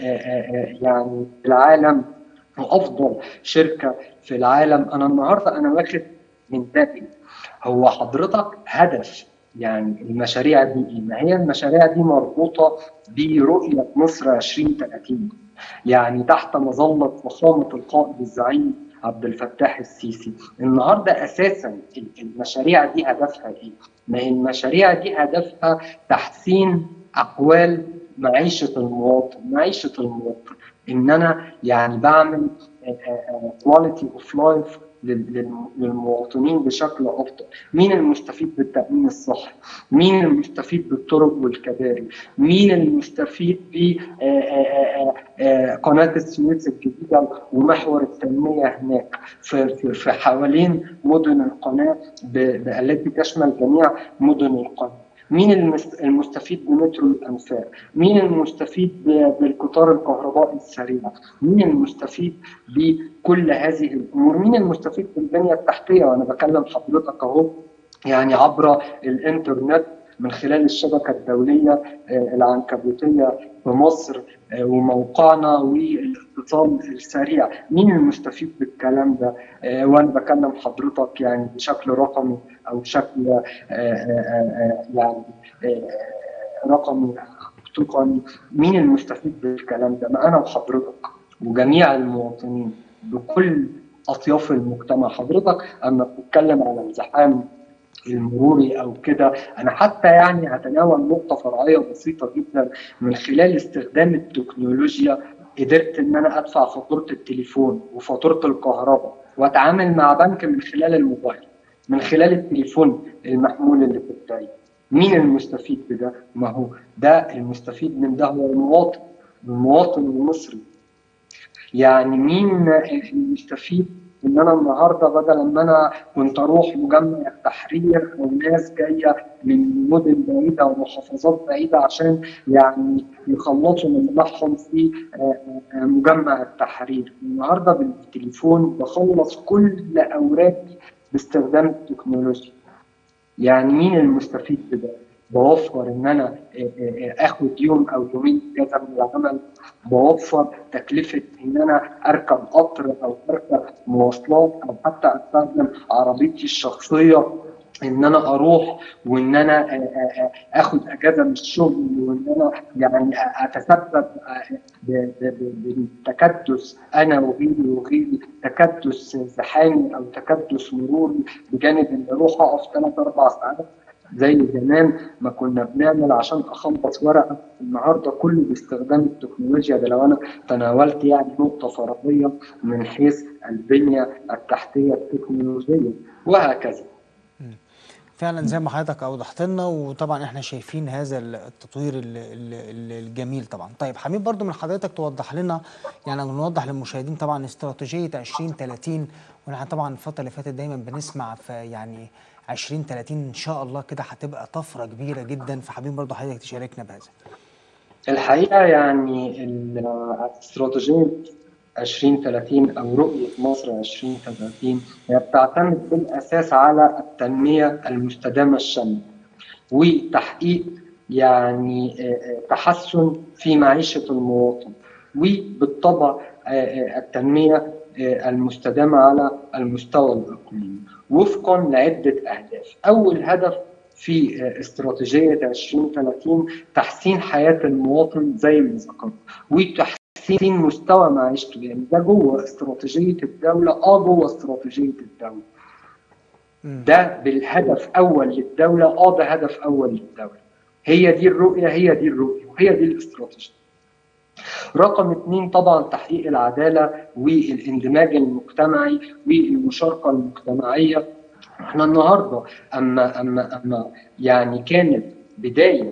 يعني في العالم وافضل شركه في العالم انا النهارده انا واخد من ده هو حضرتك هدف يعني المشاريع دي ايه؟ ما هي المشاريع دي مربوطه برؤيه مصر 2030 يعني تحت مظله فخامه القائد الزعيم عبد الفتاح السيسي النهارده اساسا المشاريع دي هدفها ايه؟ ما هي المشاريع دي هدفها تحسين احوال معيشه المواطن، معيشه المواطن ان انا يعني بعمل كواليتي اوف لايف للمواطنين بشكل افضل مين المستفيد بالتامين الصحي مين المستفيد بالطرق والكباري مين المستفيد بقناه السويس الجديده ومحور التنميه هناك في, في, في حوالين مدن القناه التي تشمل جميع مدن القناه مين المستفيد بمترو الانفاق؟ مين المستفيد بالقطار الكهربائي السريع؟ مين المستفيد بكل هذه الامور؟ مين المستفيد بالبنيه التحتيه؟ وانا بكلم حضرتك اهو يعني عبر الانترنت من خلال الشبكه الدوليه العنكبوتيه في مصر وموقعنا والاتصال السريع مين المستفيد بالكلام ده وانا بكلم حضرتك يعني بشكل رقمي او بشكل يعني رقمي تقني مين المستفيد بالكلام ده ما انا وحضرتك وجميع المواطنين بكل اطياف المجتمع حضرتك اما بتتكلم على الزحام المروري او كده انا حتى يعني هتناول نقطه فرعيه بسيطه جدا من خلال استخدام التكنولوجيا قدرت ان انا ادفع فاتوره التليفون وفاتوره الكهرباء واتعامل مع بنك من خلال الموبايل من خلال التليفون المحمول اللي في الطريق مين المستفيد بده؟ ما هو ده المستفيد من ده هو المواطن المواطن المصري يعني مين المستفيد ان انا النهارده بدل ما انا كنت اروح مجمع التحرير والناس جايه من مدن بعيده ومحافظات بعيده عشان يعني يخلصوا من معهم في مجمع التحرير النهارده بالتليفون بخلص كل اوراقي باستخدام التكنولوجيا يعني مين المستفيد بده؟ بوفر ان انا اخد يوم او يومين اجازه من العمل بوفر تكلفه ان انا اركب قطر او اركب مواصلات او حتى استخدم عربيتي الشخصيه ان انا اروح وان انا اخد اجازه من الشغل وان انا يعني اتسبب بتكدس انا وغيري وغيري تكدس زحامي او تكدس مروري بجانب ان اروح اقف ثلاث اربع ساعات زي زمان ما كنا بنعمل عشان اخلص ورقه النهارده كله باستخدام التكنولوجيا ده لو انا تناولت يعني نقطه فرضيه من حيث البنيه التحتيه التكنولوجيه وهكذا. فعلا زي ما حضرتك اوضحت لنا وطبعا احنا شايفين هذا التطوير الجميل طبعا طيب حميد برضو من حضرتك توضح لنا يعني نوضح للمشاهدين طبعا استراتيجيه 2030 ونحن طبعا الفتره اللي فاتت دايما بنسمع في يعني 2030 ان شاء الله كده هتبقى طفره كبيره جدا فحابين برضو حضرتك تشاركنا بهذا الحقيقه يعني استراتيجيه 2030 أو رؤية مصر 2030 هي بتعتمد بالأساس على التنمية المستدامة الشاملة وتحقيق يعني تحسن في معيشة المواطن وبالطبع التنمية المستدامة على المستوى الإقليمي وفقا لعدة أهداف أول هدف في استراتيجية 2030 تحسين حياة المواطن زي ما ذكرت وتحسين مستوى معيشته يعني ده جوه استراتيجية الدولة اه جوه استراتيجية الدولة ده بالهدف أول للدولة اه ده هدف أول للدولة هي دي الرؤية هي دي الرؤية وهي دي الاستراتيجية رقم اثنين طبعا تحقيق العدالة والاندماج المجتمعي والمشاركة المجتمعية احنا النهارده اما اما اما يعني كانت بدايه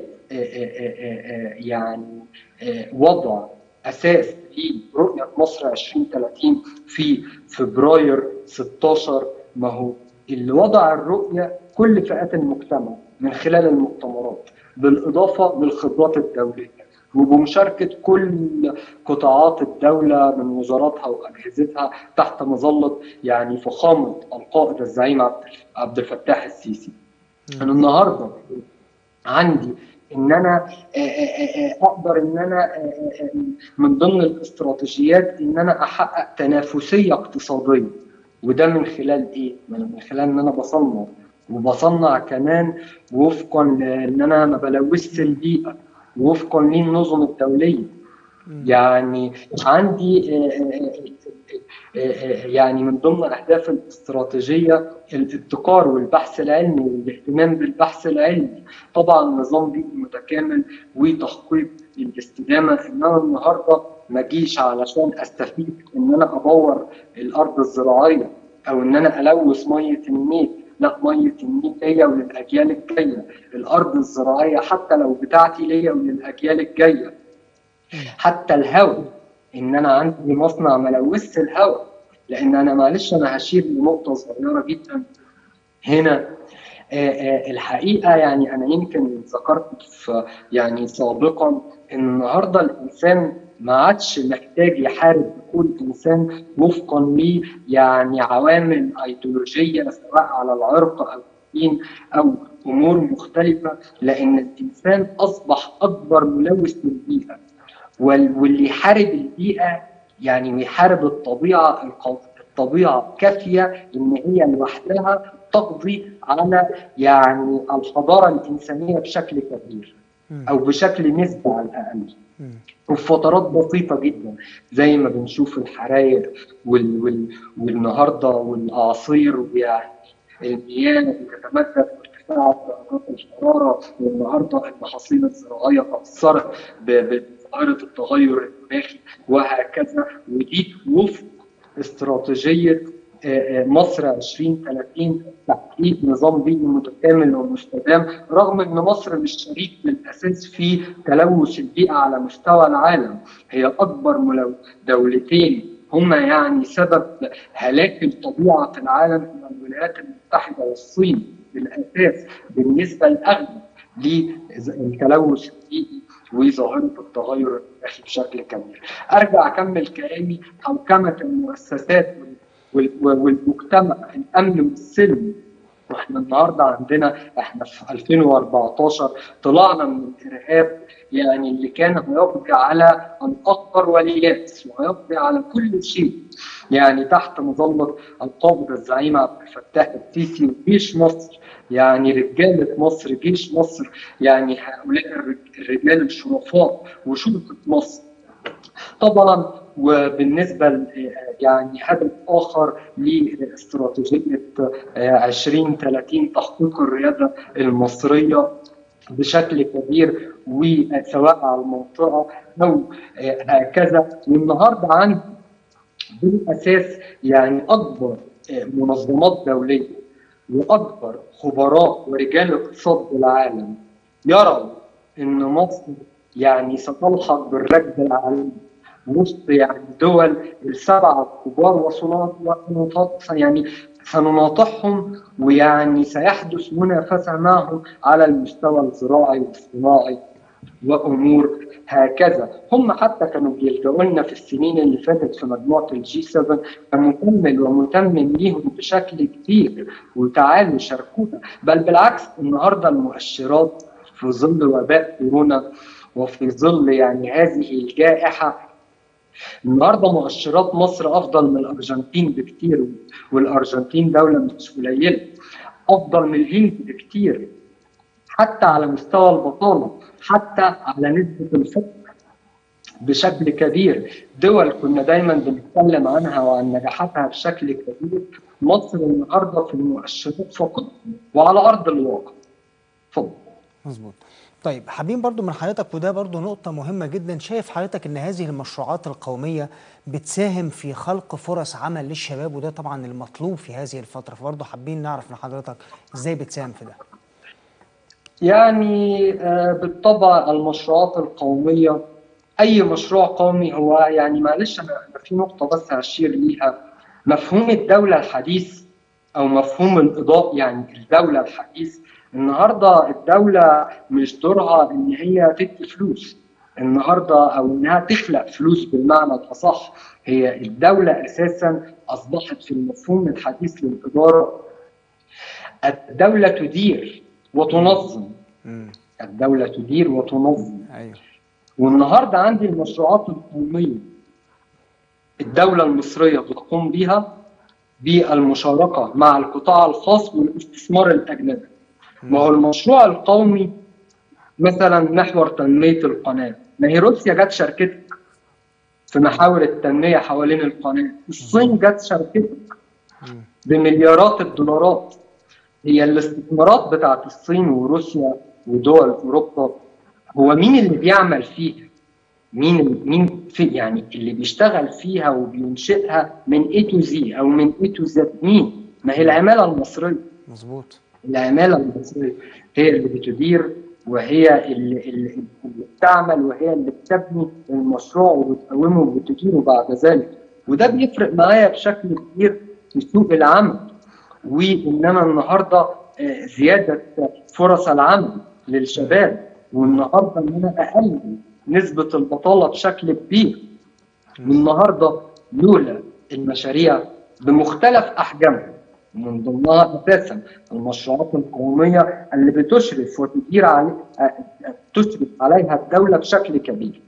يعني وضع اساس لرؤيه مصر 2030 في فبراير 16 ما هو اللي وضع الرؤيه كل فئات المجتمع من خلال المؤتمرات بالاضافه للخبرات الدوليه وبمشاركة كل قطاعات الدولة من وزاراتها وأجهزتها تحت مظلة يعني فخامة القائد الزعيم عبد الفتاح السيسي. أنا النهاردة عندي ان انا اقدر ان انا من ضمن الاستراتيجيات ان انا احقق تنافسيه اقتصاديه وده من خلال ايه؟ من خلال ان انا بصنع وبصنع كمان وفقا لان انا ما بلوثش البيئه وفقا للنظم الدوليه يعني عندي يعني من ضمن الاهداف الاستراتيجيه الابتكار والبحث العلمي والاهتمام بالبحث العلمي طبعا نظام بيئي متكامل وتحقيق الاستدامه ان انا النهارده ما اجيش علشان استفيد ان انا ابور الارض الزراعيه او ان انا الوث ميه النيل لا ميه النيل ليا وللاجيال الجايه الارض الزراعيه حتى لو بتاعتي ليا وللاجيال الجايه حتى الهواء ان انا عندي مصنع ملوث الهواء لان انا معلش انا هشير لنقطه صغيره جدا هنا آآ آآ الحقيقه يعني انا يمكن ذكرت في يعني سابقا ان النهارده الانسان ما عادش محتاج يحارب كل انسان وفقا ل يعني عوامل ايديولوجيه سواء على العرق او الدين او امور مختلفه لان الانسان اصبح اكبر ملوث للبيئه واللي يحارب البيئه يعني ويحارب الطبيعه الطبيعه كافيه ان هي لوحدها تقضي على يعني الحضاره الانسانيه بشكل كبير او بشكل نسبي على الاقل وفي فترات بسيطة جدا زي ما بنشوف الحرايق وال... وال... والنهاردة والأعاصير ويعني المياه بتتمدد وارتفاع درجات الحرارة والنهاردة المحاصيل الزراعية تأثرت بظاهرة التغير المناخي وهكذا ودي وفق استراتيجية مصر 2030 تحقيق نظام بيئي متكامل ومستدام رغم ان مصر مش شريك بالاساس في تلوث البيئه على مستوى العالم هي اكبر ملو دولتين هما يعني سبب هلاك الطبيعه في العالم هي الولايات المتحده والصين بالاساس بالنسبه الاغلب للتلوث البيئي وظاهره التغير المناخي بشكل كبير. ارجع اكمل كلامي حوكمه المؤسسات والمجتمع الامن والسلم واحنا النهارده عندنا احنا في 2014 طلعنا من الارهاب يعني اللي كان هيقضي على الاخطر والياس وهيقضي على كل شيء يعني تحت مظله القائد الزعيم عبد الفتاح السيسي وجيش مصر يعني رجاله مصر جيش مصر يعني هؤلاء الرجال الشرفاء وشرطه مصر طبعا وبالنسبة يعني هدف آخر لاستراتيجية 2030 تحقيق الريادة المصرية بشكل كبير وسواء على المنطقة أو هكذا والنهاردة عندي بالأساس يعني أكبر منظمات دولية وأكبر خبراء ورجال اقتصاد بالعالم يروا أن مصر يعني ستلحق بالركب العالمي وسط يعني دول السبعه الكبار وسنطاط يعني سنناطحهم ويعني سيحدث منافسه معهم على المستوى الزراعي والصناعي وامور هكذا هم حتى كانوا بيلجأوا لنا في السنين اللي فاتت في مجموعه الجي 7 كمكمل ومتمم ليهم بشكل كبير وتعالوا شاركونا بل بالعكس النهارده المؤشرات في ظل وباء كورونا وفي ظل يعني هذه الجائحه النهارده مؤشرات مصر افضل من الارجنتين بكتير والارجنتين دوله مش قليله افضل من الهند بكتير حتى على مستوى البطاله حتى على نسبه الفقر بشكل كبير دول كنا دايما بنتكلم عنها وعن نجاحاتها بشكل كبير مصر النهارده في المؤشرات فقط وعلى ارض الواقع اتفضل مظبوط طيب حابين برضو من حضرتك وده برضو نقطة مهمة جدا شايف حضرتك ان هذه المشروعات القومية بتساهم في خلق فرص عمل للشباب وده طبعا المطلوب في هذه الفترة فبرضو حابين نعرف من حضرتك ازاي بتساهم في ده يعني آه، بالطبع المشروعات القومية أي مشروع قومي هو يعني معلش أنا أنا في نقطة بس هشير ليها مفهوم الدولة الحديث أو مفهوم الإضاءة يعني الدولة الحديث النهارده الدولة مش دورها إن هي تدي فلوس النهارده أو إنها تخلق فلوس بالمعنى الأصح هي الدولة أساسا أصبحت في المفهوم الحديث للإدارة الدولة تدير وتنظم مم. الدولة تدير وتنظم ايوه والنهارده عندي المشروعات القومية الدولة المصرية بتقوم بها بالمشاركة مع القطاع الخاص والاستثمار الأجنبي ما هو المشروع القومي مثلا محور تنمية القناة ما هي روسيا جت شاركتك في محاور التنمية حوالين القناة الصين جت شاركتك بمليارات الدولارات هي الاستثمارات بتاعت الصين وروسيا ودول اوروبا هو مين اللي بيعمل فيها؟ مين اللي مين في يعني اللي بيشتغل فيها وبينشئها من A to Z او من A to Z مين؟ ما هي العماله المصريه مظبوط العماله المصريه هي اللي بتدير وهي اللي, اللي, اللي بتعمل وهي اللي بتبني المشروع وبتقومه وبتديره بعد ذلك وده بيفرق معايا بشكل كبير في سوق العمل وانما النهارده آه، زياده فرص العمل للشباب والنهارده ان انا اقلل نسبه البطاله بشكل كبير والنهارده لولا المشاريع بمختلف احجامها من ضمنها اساسا المشروعات القوميه اللي بتشرف وتدير علي تشرف عليها الدوله بشكل كبير.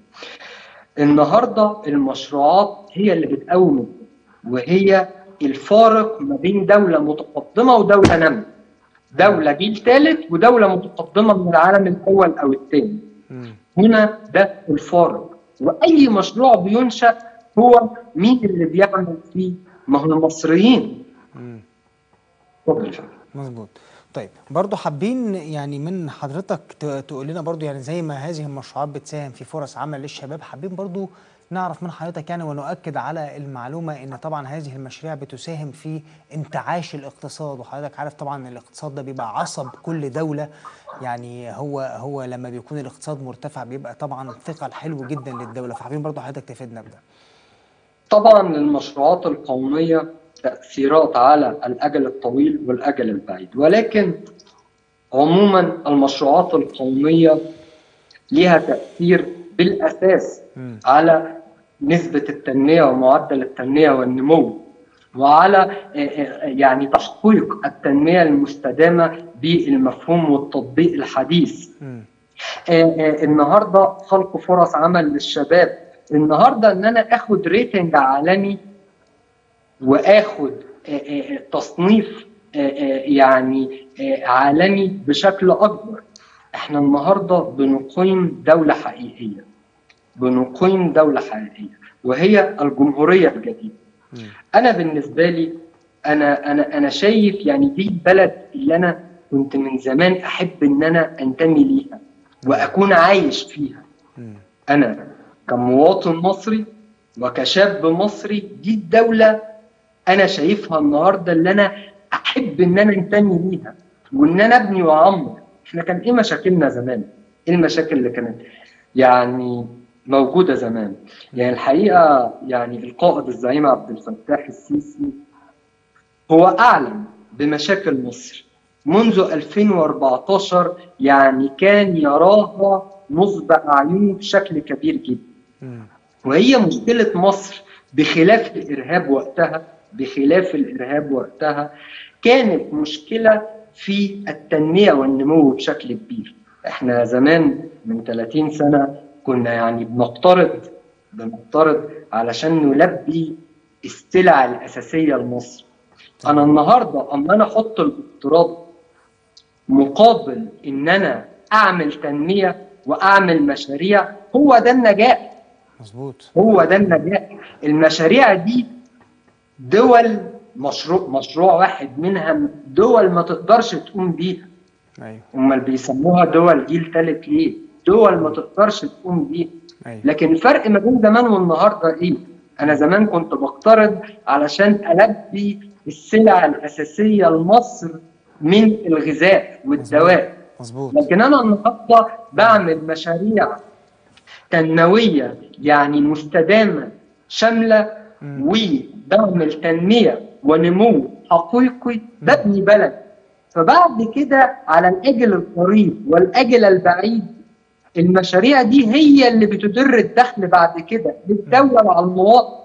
النهارده المشروعات هي اللي بتقوم الدولة، وهي الفارق ما بين دوله متقدمه ودوله ناميه. دوله جيل ثالث ودوله متقدمه من العالم الاول او الثاني. مم. هنا ده الفارق واي مشروع بينشا هو مين اللي بيعمل فيه؟ ما هو المصريين. مم. اتفضل يا فندم. مظبوط طيب برضو حابين يعني من حضرتك ت- تقول لنا برضو يعني زي ما هذه المشروعات بتساهم في فرص عمل للشباب حابين برضو نعرف من حضرتك يعني ونؤكد على المعلومة ان طبعا هذه المشاريع بتساهم في انتعاش الاقتصاد وحضرتك عارف طبعا الاقتصاد ده بيبقى عصب كل دولة يعني هو هو لما بيكون الاقتصاد مرتفع بيبقى طبعا ثقل حلو جدا للدولة فحابين برضو حضرتك تفيدنا بده طبعا للمشروعات القومية تأثيرات على الأجل الطويل والأجل البعيد ولكن عموما المشروعات القومية لها تأثير بالأساس مم. على نسبة التنمية ومعدل التنمية والنمو وعلى آه، آه، يعني تحقيق التنمية المستدامة بالمفهوم والتطبيق الحديث مم. آه، آه، النهارده خلق فرص عمل للشباب النهارده ان انا اخد ريتنج عالمي واخد آه، آه، تصنيف آه، آه، يعني آه، عالمي بشكل اكبر احنا النهارده بنقيم دوله حقيقيه بنقيم دوله حقيقيه وهي الجمهوريه الجديده مم. انا بالنسبه لي انا انا انا شايف يعني دي البلد اللي انا كنت من زمان احب ان انا انتمي ليها واكون عايش فيها مم. انا كمواطن مصري وكشاب مصري دي الدوله انا شايفها النهارده اللي انا احب ان انا انتمي ليها وان انا ابني واعمر احنا كان ايه مشاكلنا زمان؟ ايه المشاكل اللي كانت يعني موجوده زمان؟ يعني الحقيقه يعني القائد الزعيم عبد الفتاح السيسي هو اعلم بمشاكل مصر منذ 2014 يعني كان يراها نصب اعينه بشكل كبير جدا وهي مشكله مصر بخلاف الارهاب وقتها بخلاف الارهاب وقتها كانت مشكله في التنميه والنمو بشكل كبير احنا زمان من 30 سنه كنا يعني بنقترض بنقترض علشان نلبي السلع الاساسيه لمصر انا النهارده اما انا احط الاقتراض مقابل ان انا اعمل تنميه واعمل مشاريع هو ده النجاح مظبوط هو ده النجاح المشاريع دي دول مشروع مشروع واحد منها دول ما تقدرش تقوم بيها ايوه امال بيسموها دول جيل ثالث ليه دول ما تقدرش تقوم بيها ايوه لكن الفرق ما بين زمان والنهارده ايه انا زمان كنت بقترض علشان البي السلع الاساسيه لمصر من الغذاء والدواء مظبوط لكن انا النهارده بعمل مشاريع تنمويه يعني مستدامه شامله وبعمل تنميه ونمو حقيقي ببني بلد فبعد كده على الاجل القريب والاجل البعيد المشاريع دي هي اللي بتدر الدخل بعد كده للدوله وعلى المواطن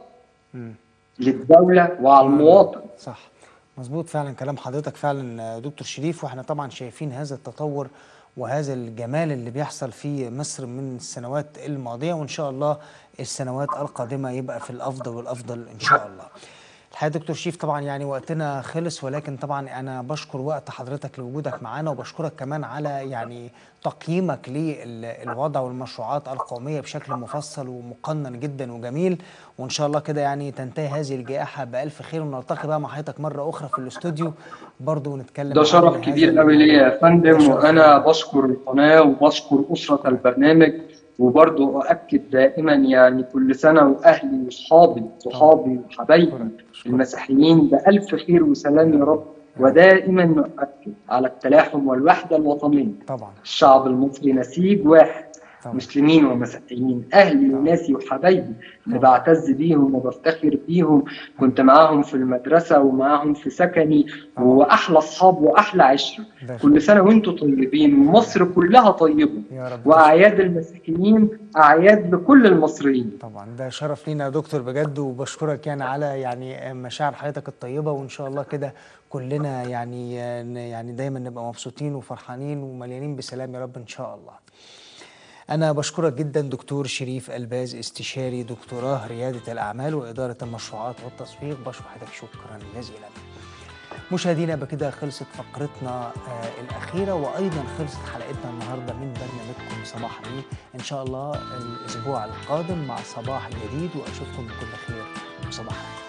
للدوله وعلى المواطن صح مظبوط فعلا كلام حضرتك فعلا دكتور شريف واحنا طبعا شايفين هذا التطور وهذا الجمال اللي بيحصل في مصر من السنوات الماضيه وان شاء الله السنوات القادمه يبقى في الافضل والافضل ان شاء الله. الحقيقه دكتور شريف طبعا يعني وقتنا خلص ولكن طبعا انا بشكر وقت حضرتك لوجودك معانا وبشكرك كمان على يعني تقييمك للوضع والمشروعات القوميه بشكل مفصل ومقنن جدا وجميل وان شاء الله كده يعني تنتهي هذه الجائحه بالف خير ونلتقي بقى مع حضرتك مره اخرى في الاستوديو برضه ونتكلم ده شرف كبير قوي ليا يا فندم وانا بشكر القناه وبشكر اسره البرنامج وبرضه أؤكد دائما يعني كل سنة وأهلي وصحابي صحابي وحبايبي المسيحيين بألف خير وسلام يا رب ودائما نؤكد على التلاحم والوحدة الوطنية طبعا الشعب المصري نسيج واحد طبعا. مسلمين ومسيحيين أهلي وناسي وحبايبي اللي بعتز بيهم وبفتخر بيهم كنت معاهم في المدرسة ومعاهم في سكني وأحلى أصحاب وأحلى عشرة كل سنة وأنتم طيبين ومصر كلها طيبة يا رب وأعياد المسيحيين أعياد لكل المصريين طبعا ده شرف لينا يا دكتور بجد وبشكرك يعني على يعني مشاعر حضرتك الطيبة وإن شاء الله كده كلنا يعني يعني دايما نبقى مبسوطين وفرحانين ومليانين بسلام يا رب إن شاء الله أنا بشكرك جدا دكتور شريف الباز استشاري دكتوراه ريادة الأعمال وإدارة المشروعات والتسويق بشكر حضرتك شكرا جزيلا مشاهدينا بكده خلصت فقرتنا آه الأخيرة وأيضا خلصت حلقتنا النهاردة من برنامجكم صباح مي إن شاء الله الأسبوع القادم مع صباح جديد وأشوفكم بكل خير وصباح الخير